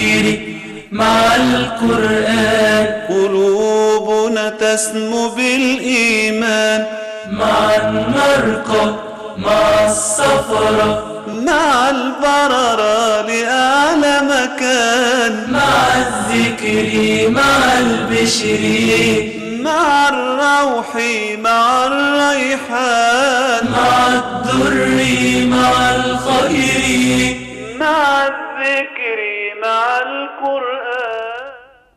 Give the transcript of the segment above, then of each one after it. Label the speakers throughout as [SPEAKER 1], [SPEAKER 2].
[SPEAKER 1] الذكر مع القرآن
[SPEAKER 2] قلوبنا تسمو بالإيمان
[SPEAKER 1] مع النرقة مع السفرة
[SPEAKER 2] مع البررة لأعلى مكان
[SPEAKER 1] مع الذكر مع البشر
[SPEAKER 2] مع الروح مع الريحان
[SPEAKER 1] مع الدر مع الخير
[SPEAKER 2] مع الذكر مع القرآن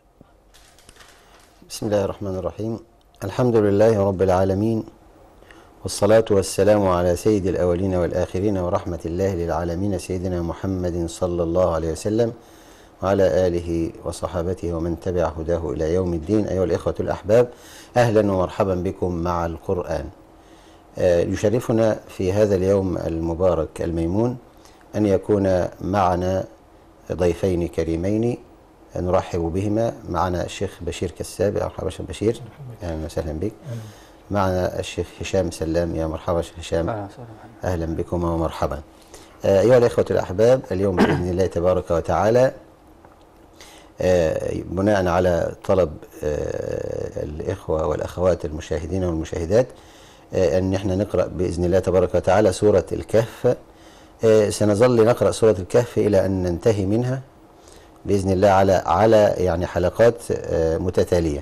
[SPEAKER 3] بسم الله الرحمن الرحيم الحمد لله رب العالمين والصلاة والسلام على سيد الأولين والآخرين ورحمة الله للعالمين سيدنا محمد صلى الله عليه وسلم وعلى آله وصحابته ومن تبع هداه إلى يوم الدين أيها الإخوة الأحباب أهلا ومرحبا بكم مع القرآن آه، يشرفنا في هذا اليوم المبارك الميمون أن يكون معنا ضيفين كريمين نرحب بهما معنا الشيخ بشير كساب يا مرحبا شيخ بشير اهلا وسهلا بك معنا الشيخ هشام سلام يا مرحبا شيخ هشام اهلا بكم ومرحبا آه، ايها الاخوه الاحباب اليوم باذن الله تبارك وتعالى آه، بناء على طلب آه، الاخوه والاخوات المشاهدين والمشاهدات آه، ان احنا نقرا باذن الله تبارك وتعالى سوره الكهف آه، سنظل نقرا سوره الكهف الى ان ننتهي منها باذن الله على على يعني حلقات آه، متتاليه.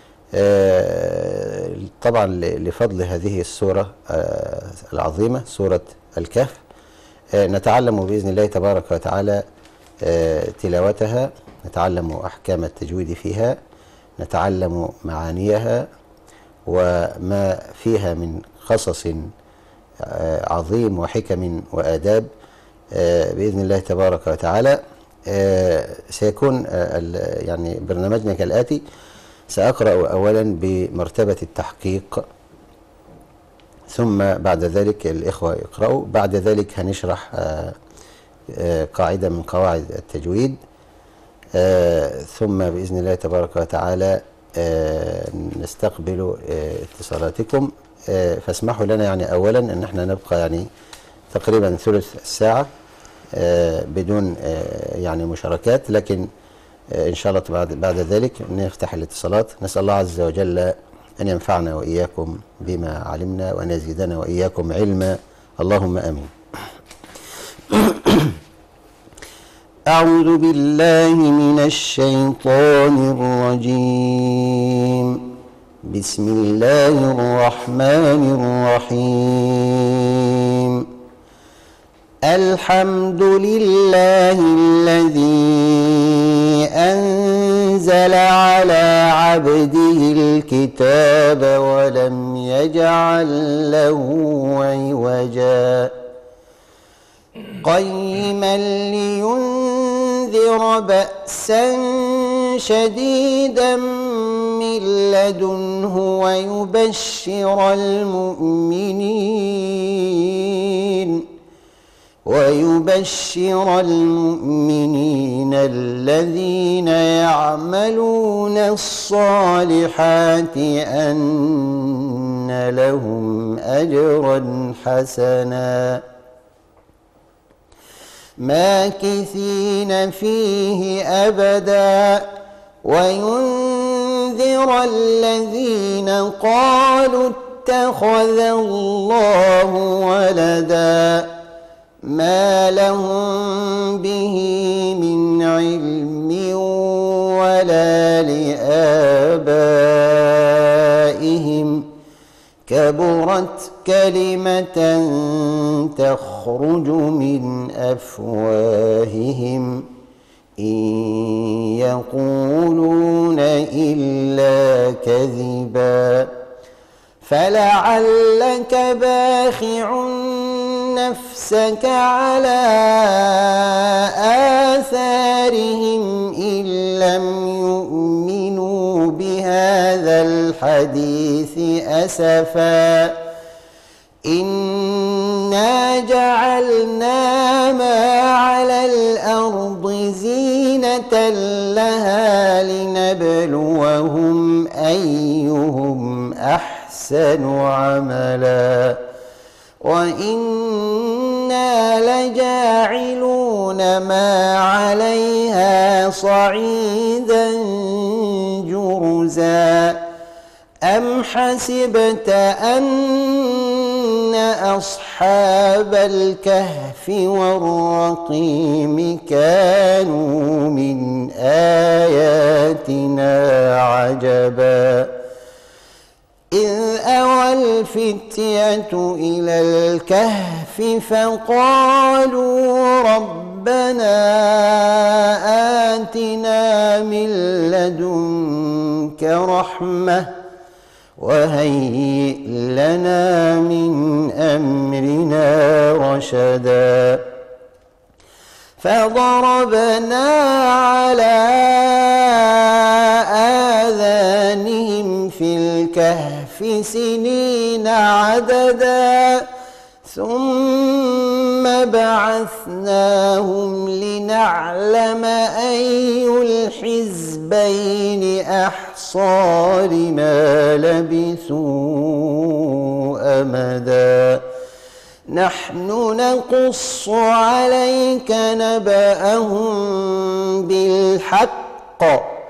[SPEAKER 3] آه، طبعا ل- لفضل هذه السوره آه، العظيمه سوره الكهف آه، نتعلم باذن الله تبارك وتعالى آه، تلاوتها نتعلم احكام التجويد فيها نتعلم معانيها وما فيها من قصص آه، عظيم وحكم وآداب آه، بإذن الله تبارك وتعالى آه، سيكون آه، ال- يعني برنامجنا كالآتي سأقرأ أولا بمرتبة التحقيق ثم بعد ذلك الإخوة يقرأوا بعد ذلك هنشرح آه، آه، قاعدة من قواعد التجويد آه، ثم بإذن الله تبارك وتعالى آه، نستقبل آه، اتصالاتكم آه، فاسمحوا لنا يعني أولا أن احنا نبقى يعني تقريبا ثلث الساعة آه، بدون آه، يعني مشاركات لكن آه، إن شاء الله بعد بعد ذلك نفتح الاتصالات نسأل الله عز وجل أن ينفعنا وإياكم بما علمنا وأن يزيدنا وإياكم علما اللهم آمين أعوذ بالله من الشيطان الرجيم بسم الله الرحمن الرحيم الحمد لله الذي أنزل على عبده الكتاب ولم يجعل له عوجا قيما لينذر بأسا شديدا من لدنه ويبشر المؤمنين ويبشر المؤمنين الذين يعملون الصالحات أن لهم أجرا حسنا ماكثين فيه أبدا وينذر الذين قالوا اتخذ الله ولدا ما لهم به من علم ولا لآبائهم كبرت كلمة تخرج من أفواههم إن يقولون إلا كذبا فلعلك باخع نفسك على آثارهم إن لم يؤمنوا بهذا الحديث أسفا إنا جعلنا ما على الأرض زينة لها لنبلوهم أيهم أحسن عملا وإنا إنا لجاعلون ما عليها صعيدا جرزا أم حسبت أن أصحاب الكهف والرقيم كانوا من آياتنا عجبا إذ أوى الفتية إلى الكهف فقالوا ربنا آتنا من لدنك رحمة وهيئ لنا من أمرنا رشدا فضربنا على آذانهم في الكهف سنين عددا ثم بعثناهم لنعلم أي الحزبين أحصى لما لبثوا أمدا نحن نقص عليك نبأهم بالحق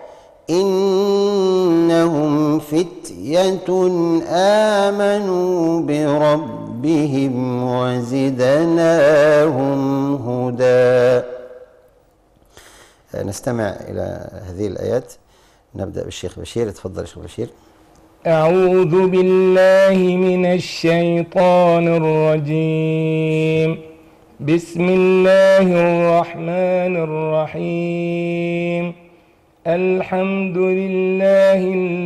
[SPEAKER 3] إنهم فتية آمنوا بربهم وزدناهم هدى نستمع إلى هذه الآيات نبدأ بالشيخ بشير تفضل الشيخ بشير
[SPEAKER 4] أعوذ بالله من الشيطان الرجيم بسم الله الرحمن الرحيم الحمد لله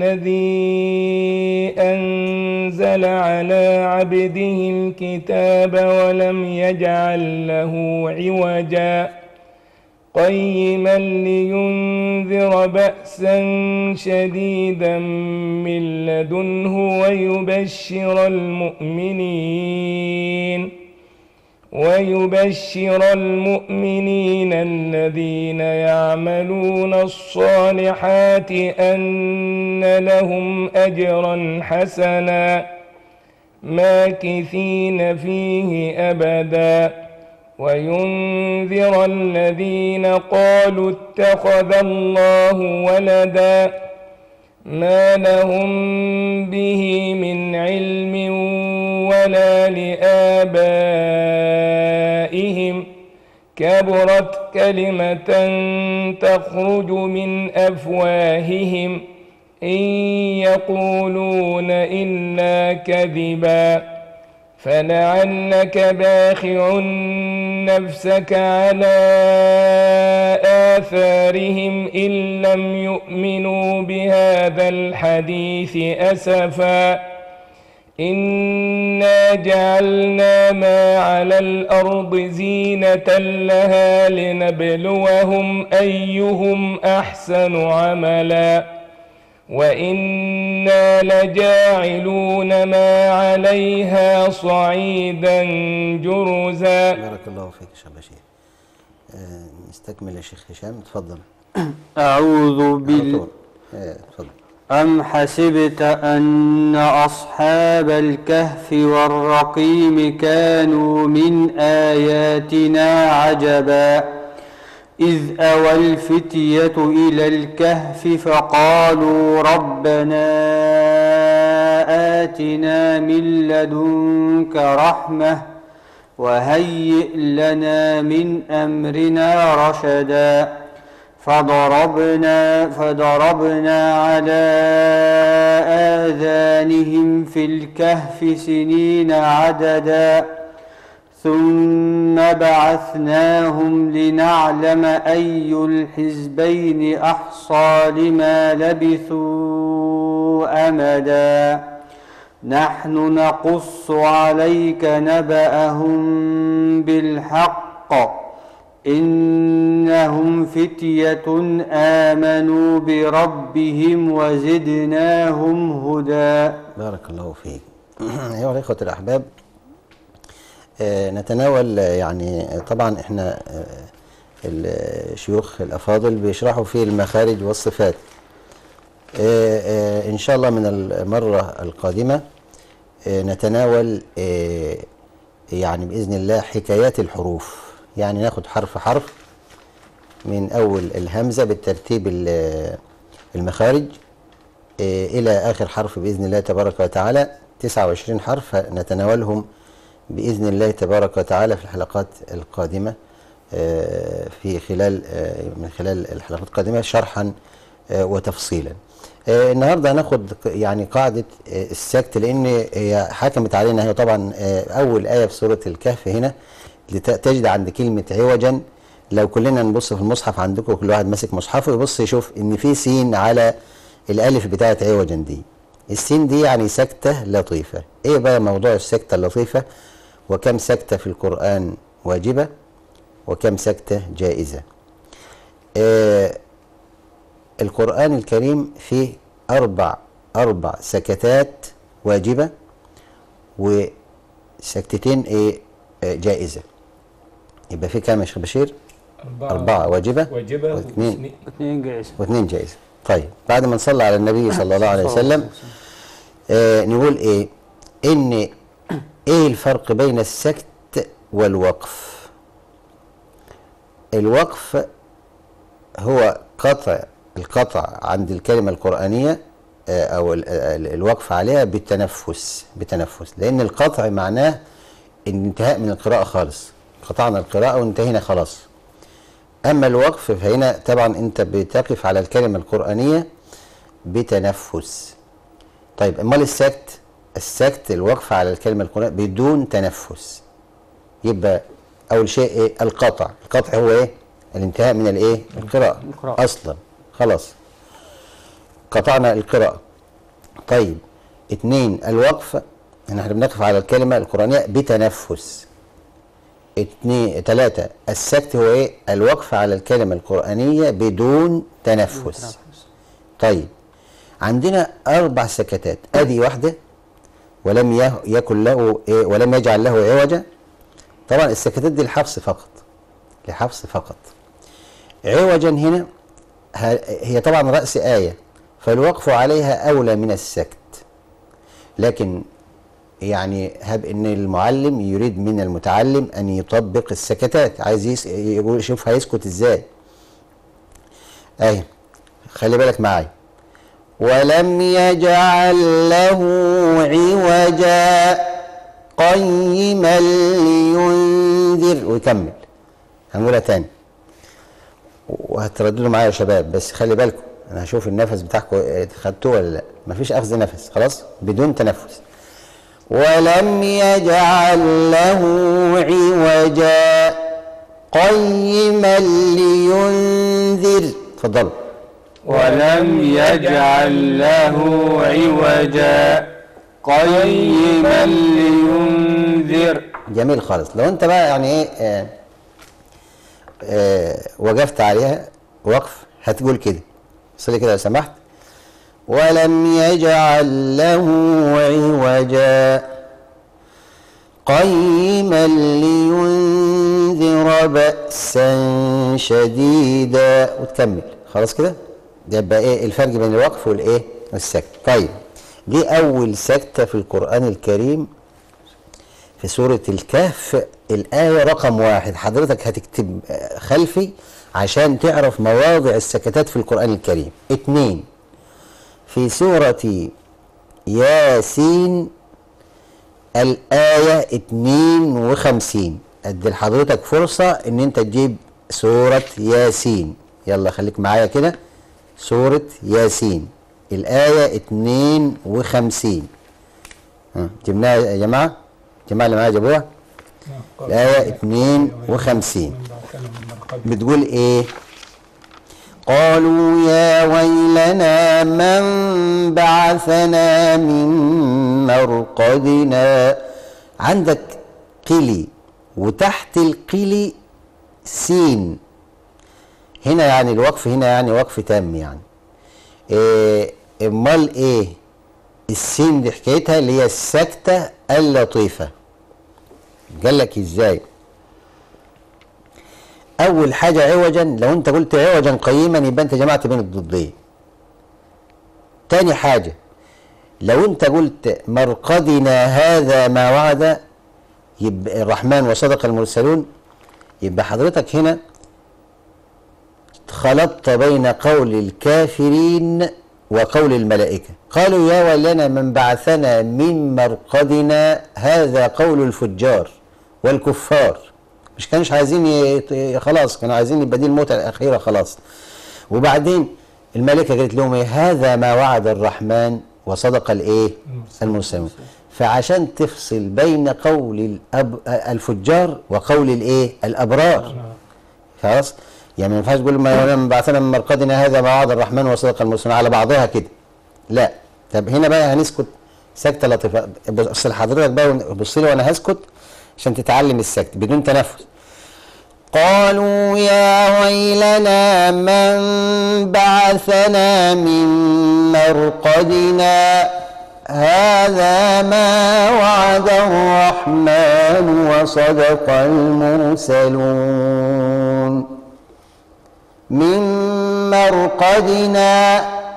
[SPEAKER 4] الذي أنزل على عبده الكتاب ولم يجعل له عوجاً قيما لينذر بأسا شديدا من لدنه ويبشر المؤمنين ويبشر المؤمنين الذين يعملون الصالحات أن لهم أجرا حسنا ماكثين فيه أبداً وينذر الذين قالوا اتخذ الله ولدا ما لهم به من علم ولا لآبائهم كبرت كلمة تخرج من أفواههم إن يقولون إلا كذباً فلعلك باخع نفسك على آثارهم إن لم يؤمنوا بهذا الحديث أسفا إنا جعلنا ما على الأرض زينة لها لنبلوهم أيهم أحسن عملاً وإنا لجاعلون ما عليها صعيدا جرزا
[SPEAKER 3] بارك الله فيك يا شيخ بشير آه، نستكمل يا شيخ هشام تفضل
[SPEAKER 5] أعوذ بال
[SPEAKER 3] طول. آه، تفضل
[SPEAKER 5] أم حسبت أن أصحاب الكهف والرقيم كانوا من آياتنا عجبا إذ أوى الفتية إلى الكهف فقالوا ربنا آتنا من لدنك رحمة وهيئ لنا من أمرنا رشدا فضربنا فضربنا على آذانهم في الكهف سنين عددا ثم بعثناهم لنعلم أي الحزبين أحصى لما لبثوا أمدا نحن نقص عليك نبأهم بالحق إنهم فتية آمنوا بربهم وزدناهم هدى
[SPEAKER 3] بارك الله فيك أيها الإخوة الأحباب آه، نتناول آه، يعني آه، طبعا احنا آه، الشيوخ الأفاضل بيشرحوا في المخارج والصفات آه، آه، إن شاء الله من المرة القادمة آه، نتناول آه، يعني باذن الله حكايات الحروف يعني ناخد حرف حرف من اول الهمزه بالترتيب ال- المخارج آه، الى اخر حرف باذن الله تبارك وتعالى 29 حرف نتناولهم باذن الله تبارك وتعالى في الحلقات القادمه آه، في خلال آه، من خلال الحلقات القادمه شرحا آه، وتفصيلا. آه، النهارده هناخد ق- يعني قاعده آه، السكت لان هي حكمت علينا هي طبعا آه، اول ايه في سوره الكهف هنا لت- تجد عند كلمه عوجا لو كلنا نبص في المصحف عندكم كل واحد ماسك مصحفه يبص يشوف ان في سين على الالف بتاعت عوجا دي السين دي يعني سكته لطيفه ايه بقى موضوع السكته اللطيفه وكم سكته في القران واجبه وكم سكته جائزه آه القرآن الكريم فيه أربع أربع سكتات واجبة وسكتتين إيه آه، جائزة يبقى في كام يا شيخ بشير؟ أربعة واجبة
[SPEAKER 4] واجبة
[SPEAKER 3] واثنين
[SPEAKER 4] واثنين
[SPEAKER 5] اثنين جائزة
[SPEAKER 3] واثنين جائزة طيب بعد ما نصلي على النبي صلى الله عليه وسلم آه نقول إيه؟ إن إيه الفرق بين السكت والوقف؟ الوقف هو قطع القطع عند الكلمة القرآنية آه، أو ال- ال- الوقف عليها بالتنفس بتنفس لأن القطع معناه الانتهاء من القراءة خالص قطعنا القراءة وانتهينا خلاص أما الوقف فهنا طبعا أنت بتقف على الكلمة القرآنية بتنفس طيب أمال السكت السكت الوقف على الكلمة القرآنية بدون تنفس يبقى أول شيء إيه القطع القطع هو إيه الانتهاء من الإيه القراءة
[SPEAKER 5] القراءة.
[SPEAKER 3] أصلا خلاص قطعنا القراءة طيب اتنين الوقف ان احنا بنقف على الكلمة القرآنية بتنفس اتنين تلاتة السكت هو ايه الوقف على الكلمة القرآنية بدون تنفس طيب عندنا أربع سكتات أدي واحدة ولم يه- يكن له إيه ولم يجعل له عوجا طبعا السكتات دي لحفص فقط لحفص فقط عوجا هنا ه- هي طبعا رأس آية فالوقف عليها أولى من السكت لكن يعني هب ان المعلم يريد من المتعلم ان يطبق السكتات عايز يس... يقول يشوف هيسكت ازاي اهي خلي بالك معايا ولم يجعل له عوجا قيما لينذر ويكمل هنقولها تاني وهترددوا معايا يا شباب بس خلي بالكم انا هشوف النفس بتاعكم اه، خدتوه ولا لا مفيش اخذ نفس خلاص بدون تنفس ولم يجعل له عوجا قيما لينذر اتفضلوا
[SPEAKER 5] ولم يجعل له عوجا قيما لينذر
[SPEAKER 3] جميل خالص لو انت بقى يعني ايه آه آه وقفت عليها وقف هتقول كده صلي كده لو سمحت ولم يجعل له عوجا قيما لينذر بأسا شديدا وتكمل خلاص كده ده يبقى ايه الفرق بين الوقف والايه والسكت طيب دي اول سكتة في القرآن الكريم في سورة الكهف الآية رقم واحد حضرتك هتكتب آه، خلفي عشان تعرف مواضع السكتات في القرآن الكريم اتنين في سورة ياسين الآية 52 أدي لحضرتك فرصة إن أنت تجيب سورة ياسين يلا خليك معايا كده سورة ياسين الآية 52 ها، جبناها يا جماعة الجماعة اللي معايا جابوها الآية 52 بتقول إيه قالوا يا ويلنا من بعثنا من مرقدنا عندك قلي وتحت القلي سين هنا يعني الوقف هنا يعني وقف تام يعني إيه امال ايه السين دي حكايتها اللي هي السكتة اللطيفة قال لك ازاي اول حاجة عوجا لو انت قلت عوجا قيما يبقى انت جمعت بين الضدين تاني حاجة لو انت قلت مرقدنا هذا ما وعد يبقى الرحمن وصدق المرسلون يبقى حضرتك هنا خلطت بين قول الكافرين وقول الملائكة قالوا يا ويلنا من بعثنا من مرقدنا هذا قول الفجار والكفار مش كانش عايزين ي... خلاص كانوا عايزين يبقى دي الموتة الأخيرة خلاص وبعدين الملائكة قالت لهم ايه هذا ما وعد الرحمن وصدق الايه المرسلون فعشان تفصل بين قول الأب... الفجار وقول الايه الابرار خلاص يعني ما ينفعش تقول ما من بعثنا من مرقدنا هذا ما وعد الرحمن وصدق المرسلون على بعضها كده لا طب هنا بقى هنسكت سكته لطيفه بص لحضرتك بقى بص لي وانا هسكت عشان تتعلم السكت بدون تنفس قالوا يا ويلنا من بعثنا من مرقدنا هذا ما وعد الرحمن وصدق المرسلون من مرقدنا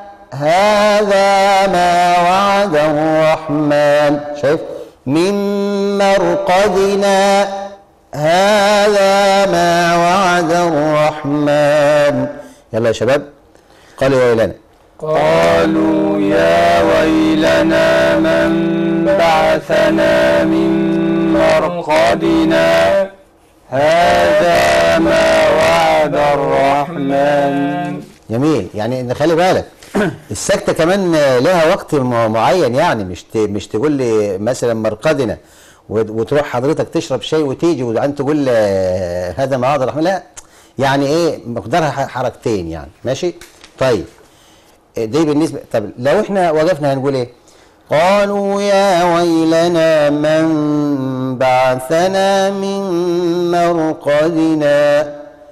[SPEAKER 3] هذا ما وعد الرحمن شايف من مرقدنا هذا ما وعد الرحمن يلا يا شباب قالوا يا ويلنا
[SPEAKER 5] قالوا يا ويلنا من بعثنا من مرقدنا هذا ما وعد الرحمن
[SPEAKER 3] جميل يعني ان خلي بالك السكته كمان لها وقت م- معين يعني مش ت- مش تقول لي مثلا مرقدنا وت- وتروح حضرتك تشرب شاي وتيجي وانت تقول آه، هذا ما وعد الرحمن لا يعني ايه مقدارها ح- حركتين يعني ماشي طيب دي بالنسبه طب لو احنا وقفنا هنقول ايه قالوا يا ويلنا من بعثنا من مرقدنا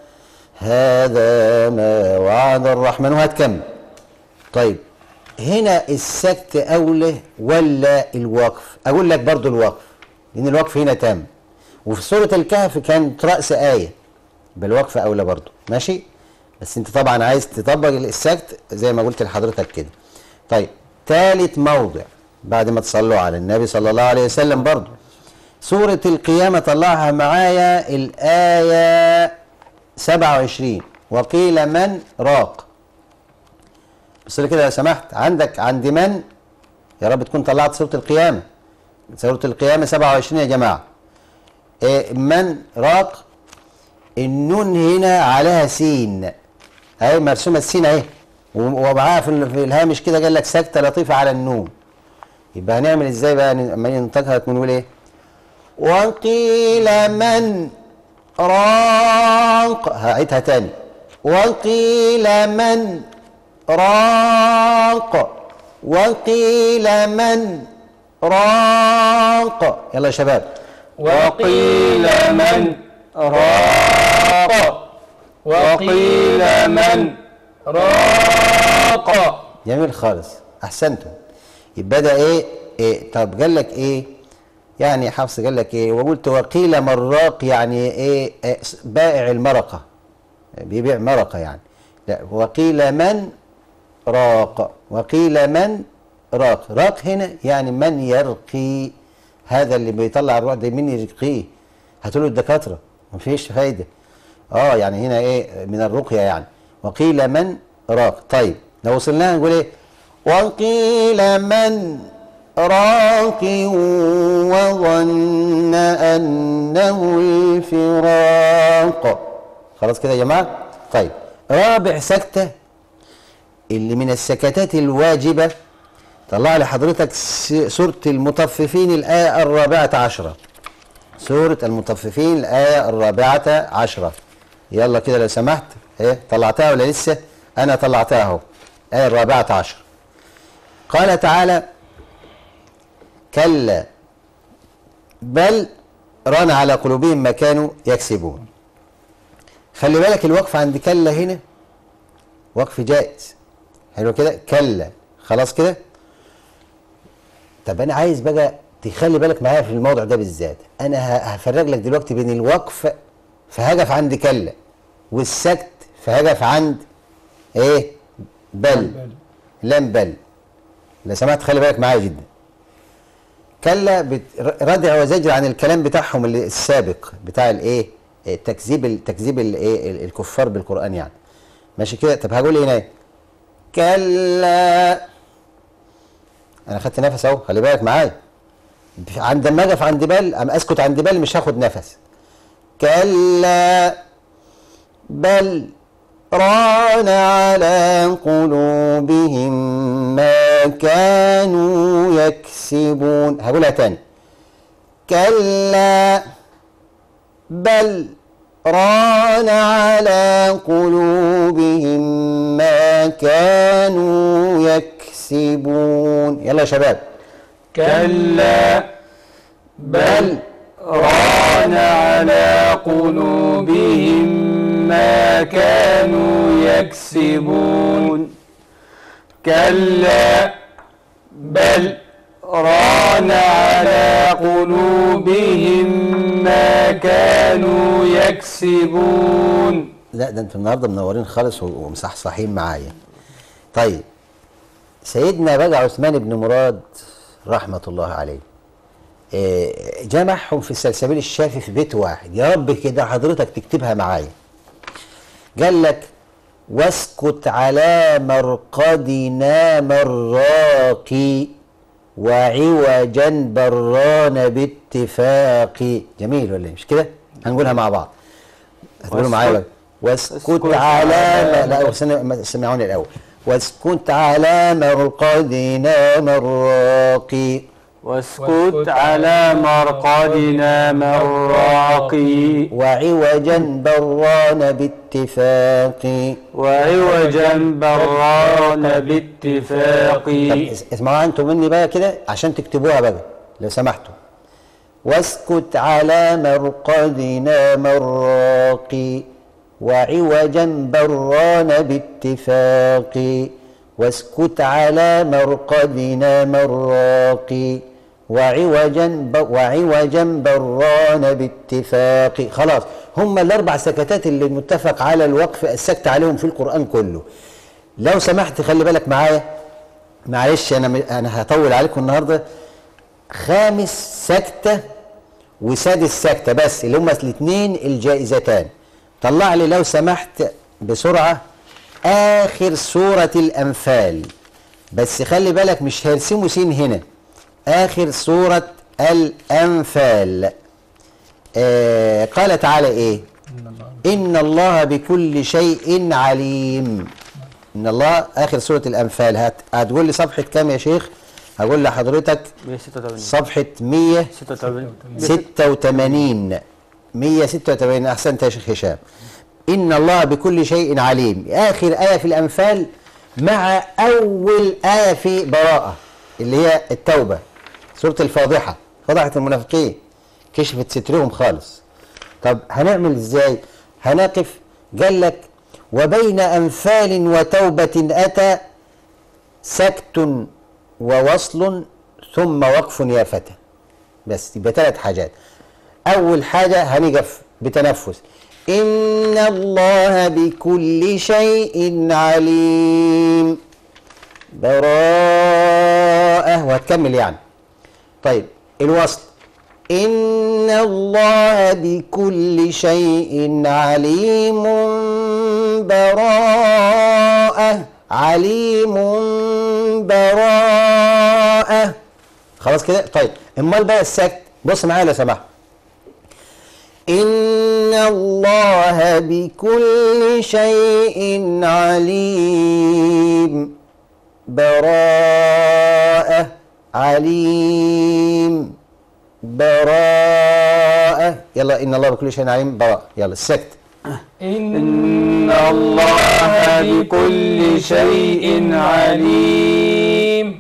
[SPEAKER 3] هذا ما وعد الرحمن وهتكمل طيب هنا السكت اولى ولا الوقف اقول لك برضو الوقف لان الوقف هنا تام وفي سوره الكهف كانت راس ايه بالوقف اولى برضو ماشي بس انت طبعا عايز تطبق السكت زي ما قلت لحضرتك كده طيب ثالث موضع بعد ما تصلوا على النبي صلى الله عليه وسلم برضو سورة القيامة طلعها معايا الآية 27 وقيل من راق بص لي كده لو سمحت عندك عند من يا رب تكون طلعت سورة القيامة سورة القيامة 27 يا جماعة إيه من راق النون هنا عليها سين اهي مرسومه السين اهي ومعاها في ال- في الهامش كده قال لك سكته لطيفه على النون يبقى هنعمل ازاي بقى لما ننطقها تكون نقول ايه وقيل من راق هعيدها تاني وقيل من راق وقيل من راق يلا يا شباب
[SPEAKER 5] وقيل من راق وقيل من راق
[SPEAKER 3] جميل خالص احسنتم يبقى ده ايه, إيه طب قال لك ايه يعني حفص قال لك ايه وقلت وقيل مراق يعني ايه, إيه بائع المرقه بيبيع مرقه يعني لا وقيل من راق وقيل من راق راق هنا يعني من يرقي هذا اللي بيطلع الروح ده مين يرقيه هتقولوا الدكاتره مفيش فايده اه يعني هنا ايه من الرقيه يعني وقيل من راق طيب لو وصلنا نقول ايه وقيل من راق وظن انه الفراق خلاص كده يا جماعه طيب رابع سكته اللي من السكتات الواجبه طلع لي حضرتك س- سوره المطففين الايه الرابعه عشره سورة المطففين الآية الرابعة عشرة يلا كده لو سمحت ايه طلعتها ولا لسه أنا طلعتها أهو الآية الرابعة عشرة قال تعالى كلا بل ران على قلوبهم ما كانوا يكسبون خلي بالك الوقف عند كلا هنا وقف جائز حلو كده كلا خلاص كده طب انا عايز بقى تخلي بالك معايا في الموضوع ده بالذات انا ه- هفرج لك دلوقتي بين الوقف فهقف عند كلا والسكت فهقف عند ايه بل لم بل لو سمحت خلي بالك معايا جدا كلا بت- ردع وزجر عن الكلام بتاعهم اللي السابق بتاع الايه التكذيب التكذيب الايه ال- الكفار بالقران يعني ماشي كده طب هقول ايه هنا كلا انا خدت نفس اهو خلي بالك معايا عند ما اقف عند بال ام اسكت عند بال مش هاخد نفس كلا بل ران على قلوبهم ما كانوا يكسبون هقولها تاني كلا بل ران على قلوبهم ما كانوا يكسبون يلا يا شباب
[SPEAKER 5] كلا بل ران على قلوبهم ما كانوا يكسبون كلا بل ران على قلوبهم ما كانوا يكسبون
[SPEAKER 3] لا ده انتوا النهارده منورين خالص و- ومصحصحين معايا طيب سيدنا بقى عثمان بن مراد رحمة الله عليه آه، جمعهم في السلسبيل الشافي في بيت واحد يا رب كده حضرتك تكتبها معايا قال لك واسكت على مرقدنا مراقي وعوجا بران باتفاق جميل ولا إيه؟ مش كده هنقولها مع بعض هتقولوا معايا بقى واسكت
[SPEAKER 5] اسكت
[SPEAKER 3] على
[SPEAKER 5] على-
[SPEAKER 3] ما لا استنى- سمعوني الاول واسكت على مرقدنا مراقي
[SPEAKER 5] واسكت على مرقدنا مراقي
[SPEAKER 3] وعوجا بران باتفاق
[SPEAKER 5] وعوجا بران
[SPEAKER 3] طب
[SPEAKER 5] باتفاق
[SPEAKER 3] اس- اسمعوا انتم مني بقى كده عشان تكتبوها بقى لو سمحتوا واسكت على مرقدنا مراقي وعوجا بران باتفاق واسكت على مرقدنا مراقي وعوجا ب... وعوجا بران باتفاق خلاص هم الاربع سكتات اللي متفق على الوقف السكت عليهم في القران كله لو سمحت خلي بالك معايا معلش انا انا هطول عليكم النهارده خامس سكته وسادس سكته بس اللي هما الاثنين الجائزتان طلع لي لو سمحت بسرعه اخر سوره الانفال بس خلي بالك مش هيرسموا سين هنا اخر سوره الانفال آه قال تعالى ايه ان الله بكل شيء عليم ان الله اخر سوره الانفال هت هتقول لي صفحه كام يا شيخ هقول لحضرتك
[SPEAKER 5] 186
[SPEAKER 3] صفحه 100
[SPEAKER 5] 86
[SPEAKER 3] 86 186 احسنت يا شيخ هشام ان الله بكل شيء عليم اخر ايه في الانفال مع اول ايه في براءه اللي هي التوبه سوره الفاضحه فضحت المنافقين كشفت سترهم خالص طب هنعمل ازاي هنقف قال لك وبين انفال وتوبه اتى سكت ووصل ثم وقف يا فتى بس يبقى ثلاث حاجات اول حاجه هنقف بتنفس ان الله بكل شيء عليم براءه وهتكمل يعني طيب الوصل ان الله بكل شيء عليم براءه عليم براءه خلاص كده طيب امال بقى السكت بص معايا لو سمحت إن الله بكل شيء عليم براءة عليم براءة يلا إن الله بكل شيء عليم براءة يلا السكت
[SPEAKER 5] إن الله بكل شيء عليم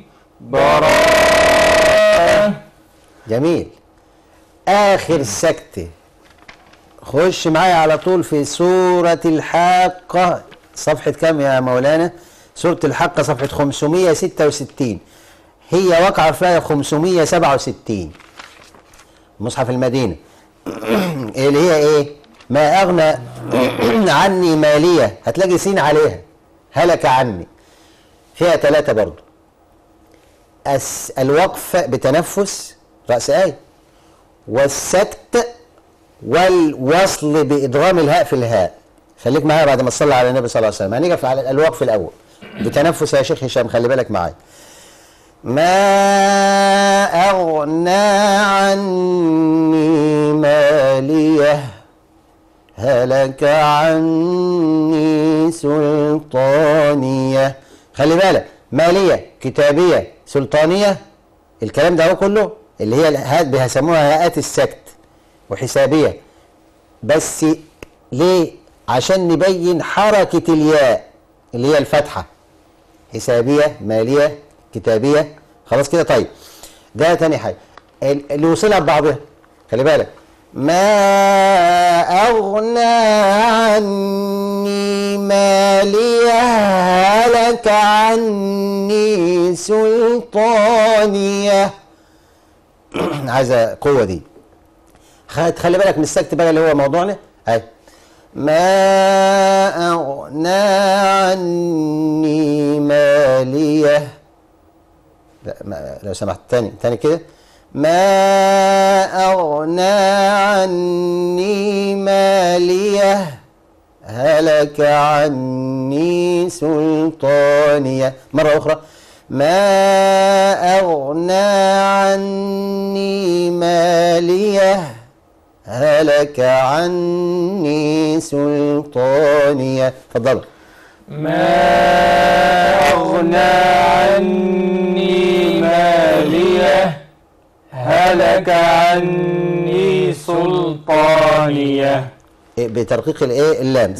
[SPEAKER 5] براءة
[SPEAKER 3] جميل آخر سكتة خش معايا على طول في سورة الحاقة صفحة كام يا مولانا؟ سورة الحاقة صفحة 566 هي واقعة في آية 567 مصحف المدينة اللي هي ايه؟ ما أغنى عني مالية هتلاقي سين عليها هلك عني فيها ثلاثة برضو الس- الوقف بتنفس رأس آية والسكت والوصل بإدغام الهاء في الهاء خليك معايا بعد ما تصلي على النبي صلى الله عليه وسلم هنيجي على الوقف الأول بتنفس يا شيخ هشام خلي بالك معايا ما أغنى عني ماليه هلك عني سلطانية خلي بالك مالية كتابية سلطانية الكلام ده هو كله اللي هي الهات بيسموها هيئات السكت وحسابية بس ليه عشان نبين حركة الياء اللي هي الفتحة حسابية مالية كتابية خلاص كده طيب ده تاني حاجة ال- اللي وصلها ببعضها خلي بالك ما أغنى عني مالية هلك عني سلطانية عايزة قوة دي خد- خلي بالك من السكت بقى اللي هو موضوعنا اهي ما أغنى عني مالية لا ما لو سمحت تاني تاني كده ما أغنى عني مالية هلك عني سلطانية مرة أخرى ما أغنى عني مالية هلك عني سلطانية اتفضلوا
[SPEAKER 5] ما أغنى عني مالية هلك عني سلطانية
[SPEAKER 3] إيه بترقيق الايه اللام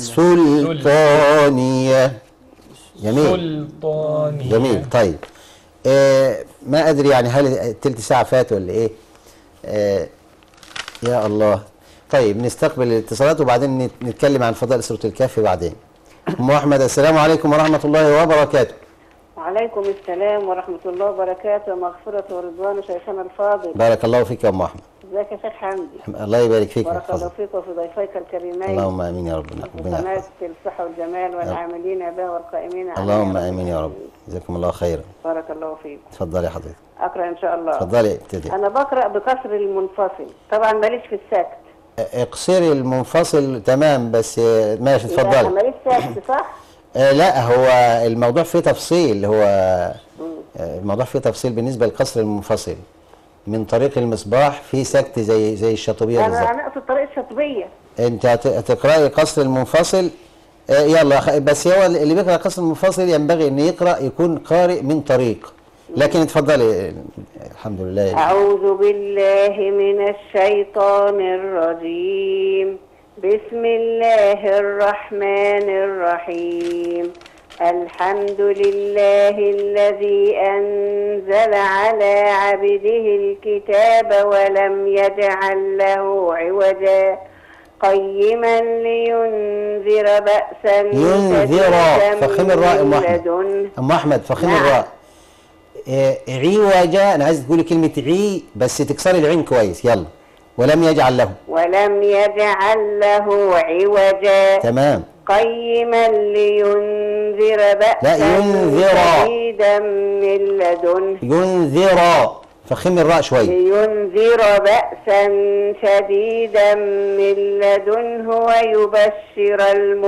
[SPEAKER 3] سلطانية جميل
[SPEAKER 4] سلطانية
[SPEAKER 3] جميل طيب آه ما ادري يعني هل التلت ساعه فات ولا ايه آه يا الله طيب نستقبل الاتصالات وبعدين نت- نتكلم عن فضائل سوره الكهف بعدين ام احمد السلام عليكم ورحمه الله وبركاته
[SPEAKER 6] وعليكم السلام ورحمة الله وبركاته مغفرة ورضوان شيخنا الفاضل
[SPEAKER 3] بارك الله فيك يا ام احمد
[SPEAKER 6] ازيك يا شيخ حمدي
[SPEAKER 3] الله يبارك فيك
[SPEAKER 6] بارك الله
[SPEAKER 3] ويحفظك
[SPEAKER 6] فيك وفي ضيفيك الكريمين
[SPEAKER 3] اللهم امين يا رب ربنا
[SPEAKER 6] قناة
[SPEAKER 3] يحفظك
[SPEAKER 6] الصحة والجمال والعاملين بها والقائمين عليها
[SPEAKER 3] اللهم امين يا رب جزاكم الله خيرا
[SPEAKER 6] بارك الله فيك
[SPEAKER 3] اتفضلي حضرتك
[SPEAKER 6] أقرأ إن شاء الله
[SPEAKER 3] اتفضلي ابتدي
[SPEAKER 6] أنا بقرأ بكسر المنفصل طبعا ماليش في السكت
[SPEAKER 3] اقصري المنفصل تمام بس آه، ماشي
[SPEAKER 6] يبقى
[SPEAKER 3] اتفضلي
[SPEAKER 6] ماليش سكت صح؟
[SPEAKER 3] آه لا هو الموضوع فيه تفصيل هو آه، الموضوع فيه تفصيل بالنسبه للقصر المنفصل من طريق المصباح في سكت زي زي الشاطبيه
[SPEAKER 6] أنا
[SPEAKER 3] بالظبط
[SPEAKER 6] أنا أقصد طريق الشطبية
[SPEAKER 3] انت هت- هتقراي قصر المنفصل آه، يلا خ- بس هو اللي بيقرا قصر المنفصل ينبغي ان يقرا يكون قارئ من طريق لكن اتفضلي آه، الحمد لله
[SPEAKER 6] أعوذ بالله من الشيطان الرجيم بسم الله الرحمن الرحيم الحمد لله الذي أنزل على عبده الكتاب ولم يجعل له عوجا قيما لينذر بأسا
[SPEAKER 3] ينذر
[SPEAKER 6] شديدا
[SPEAKER 3] فخم الراء ام
[SPEAKER 6] من
[SPEAKER 3] احمد
[SPEAKER 6] لدنه
[SPEAKER 3] ام احمد فخم
[SPEAKER 6] نعم.
[SPEAKER 3] الراء آه، عوجا انا عايز تقولي كلمه عي بس تكسري العين كويس يلا ولم يجعل له
[SPEAKER 6] ولم يجعل له عوجا
[SPEAKER 3] تمام
[SPEAKER 6] قيما لينذر بأسا
[SPEAKER 3] لا، ينذر.
[SPEAKER 6] شديدا من لدنه
[SPEAKER 3] ينذر فخم الراء شوي
[SPEAKER 6] لينذر بأسا شديدا من لدنه ويبشر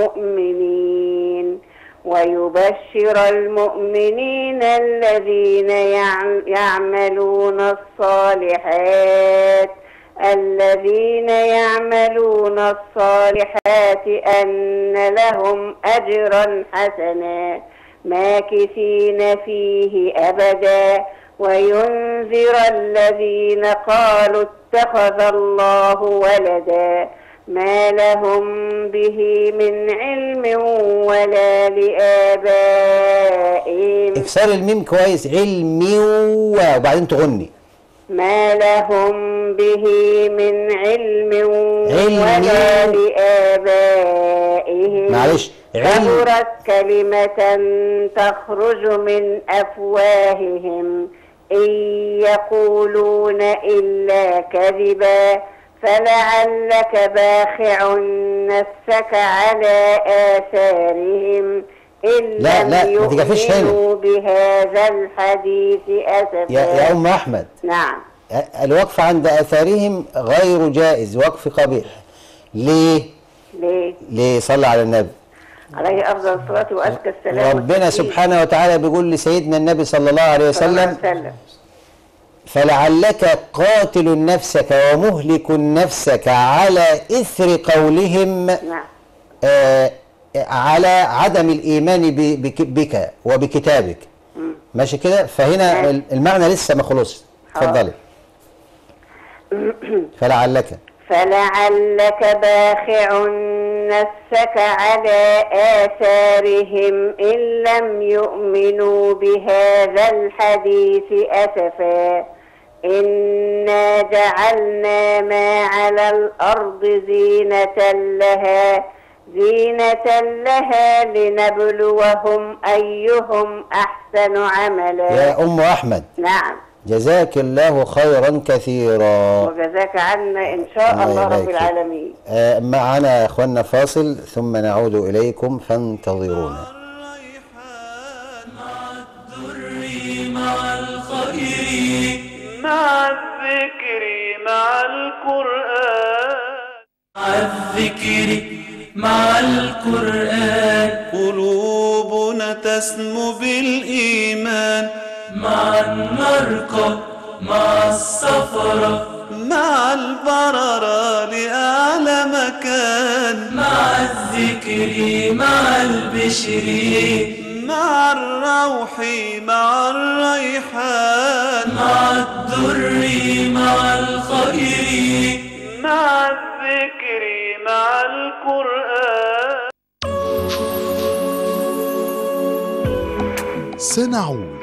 [SPEAKER 6] المؤمنين ويبشر المؤمنين الذين يعم- يعملون الصالحات الذين يعملون الصالحات أن لهم أجرا حسنا ماكثين فيه أبدا وينذر الذين قالوا اتخذ الله ولدا ما لهم به من علم ولا لآبائهم
[SPEAKER 3] اكسري الميم كويس علمي و- وبعدين تغني
[SPEAKER 6] ما لهم به من علم
[SPEAKER 3] علم.
[SPEAKER 6] ولا لآبائهم
[SPEAKER 3] معلش علم
[SPEAKER 6] كبرت كلمة تخرج من أفواههم إن يقولون إلا كذبا فلعلك باخع نفسك على آثارهم إن
[SPEAKER 3] لا،
[SPEAKER 6] لم
[SPEAKER 3] لا، ما تقفش هنا.
[SPEAKER 6] يؤمنوا بهذا الحديث أسفا
[SPEAKER 3] يا, يا ام احمد
[SPEAKER 6] نعم
[SPEAKER 3] الوقف عند اثارهم غير جائز وقف قبيح ليه
[SPEAKER 6] ليه؟
[SPEAKER 3] ليه صلى على النبي
[SPEAKER 6] عليه افضل الصلاه وازكى السلام
[SPEAKER 3] ربنا
[SPEAKER 6] والتسليم.
[SPEAKER 3] سبحانه وتعالى بيقول لسيدنا النبي صلى الله عليه
[SPEAKER 6] صلى الله عليه
[SPEAKER 3] وسلم
[SPEAKER 6] وسلم
[SPEAKER 3] فلعلك قاتل نفسك ومهلك نفسك على اثر قولهم
[SPEAKER 6] نعم
[SPEAKER 3] آه على عدم الايمان ب- بك, بك وبكتابك ماشي كده فهنا
[SPEAKER 6] ماشي.
[SPEAKER 3] ال- المعنى لسه ما خلص اتفضلي فلعلك
[SPEAKER 6] فلعلك باخع نفسك على آثارهم إن لم يؤمنوا بهذا الحديث أسفا إنا جعلنا ما على الأرض زينة لها زينة لها لنبلوهم أيهم أحسن عملا
[SPEAKER 3] يا ام احمد
[SPEAKER 6] نعم
[SPEAKER 3] جزاك الله خيرا كثيرا
[SPEAKER 6] وجزاك عنا إن شاء
[SPEAKER 3] الله
[SPEAKER 6] الله
[SPEAKER 3] يبارك
[SPEAKER 6] رب
[SPEAKER 3] فيك.
[SPEAKER 6] العالمين
[SPEAKER 3] آه معنا يا اخوانا فاصل ثم نعود اليكم فانتظرونا
[SPEAKER 1] الدر مع الخير
[SPEAKER 2] مع الذكر مع القرآن
[SPEAKER 1] مع الذكر مع القرآن
[SPEAKER 2] قلوبنا تسمو بالإيمان
[SPEAKER 1] مع النرقة مع السفرة
[SPEAKER 2] مع البررة لأعلى مكان
[SPEAKER 1] مع الذكر مع البشر
[SPEAKER 2] مع الروح مع الريحان
[SPEAKER 1] مع الدر مع الخير
[SPEAKER 2] مع الذكر مع القرآن
[SPEAKER 7] سنعود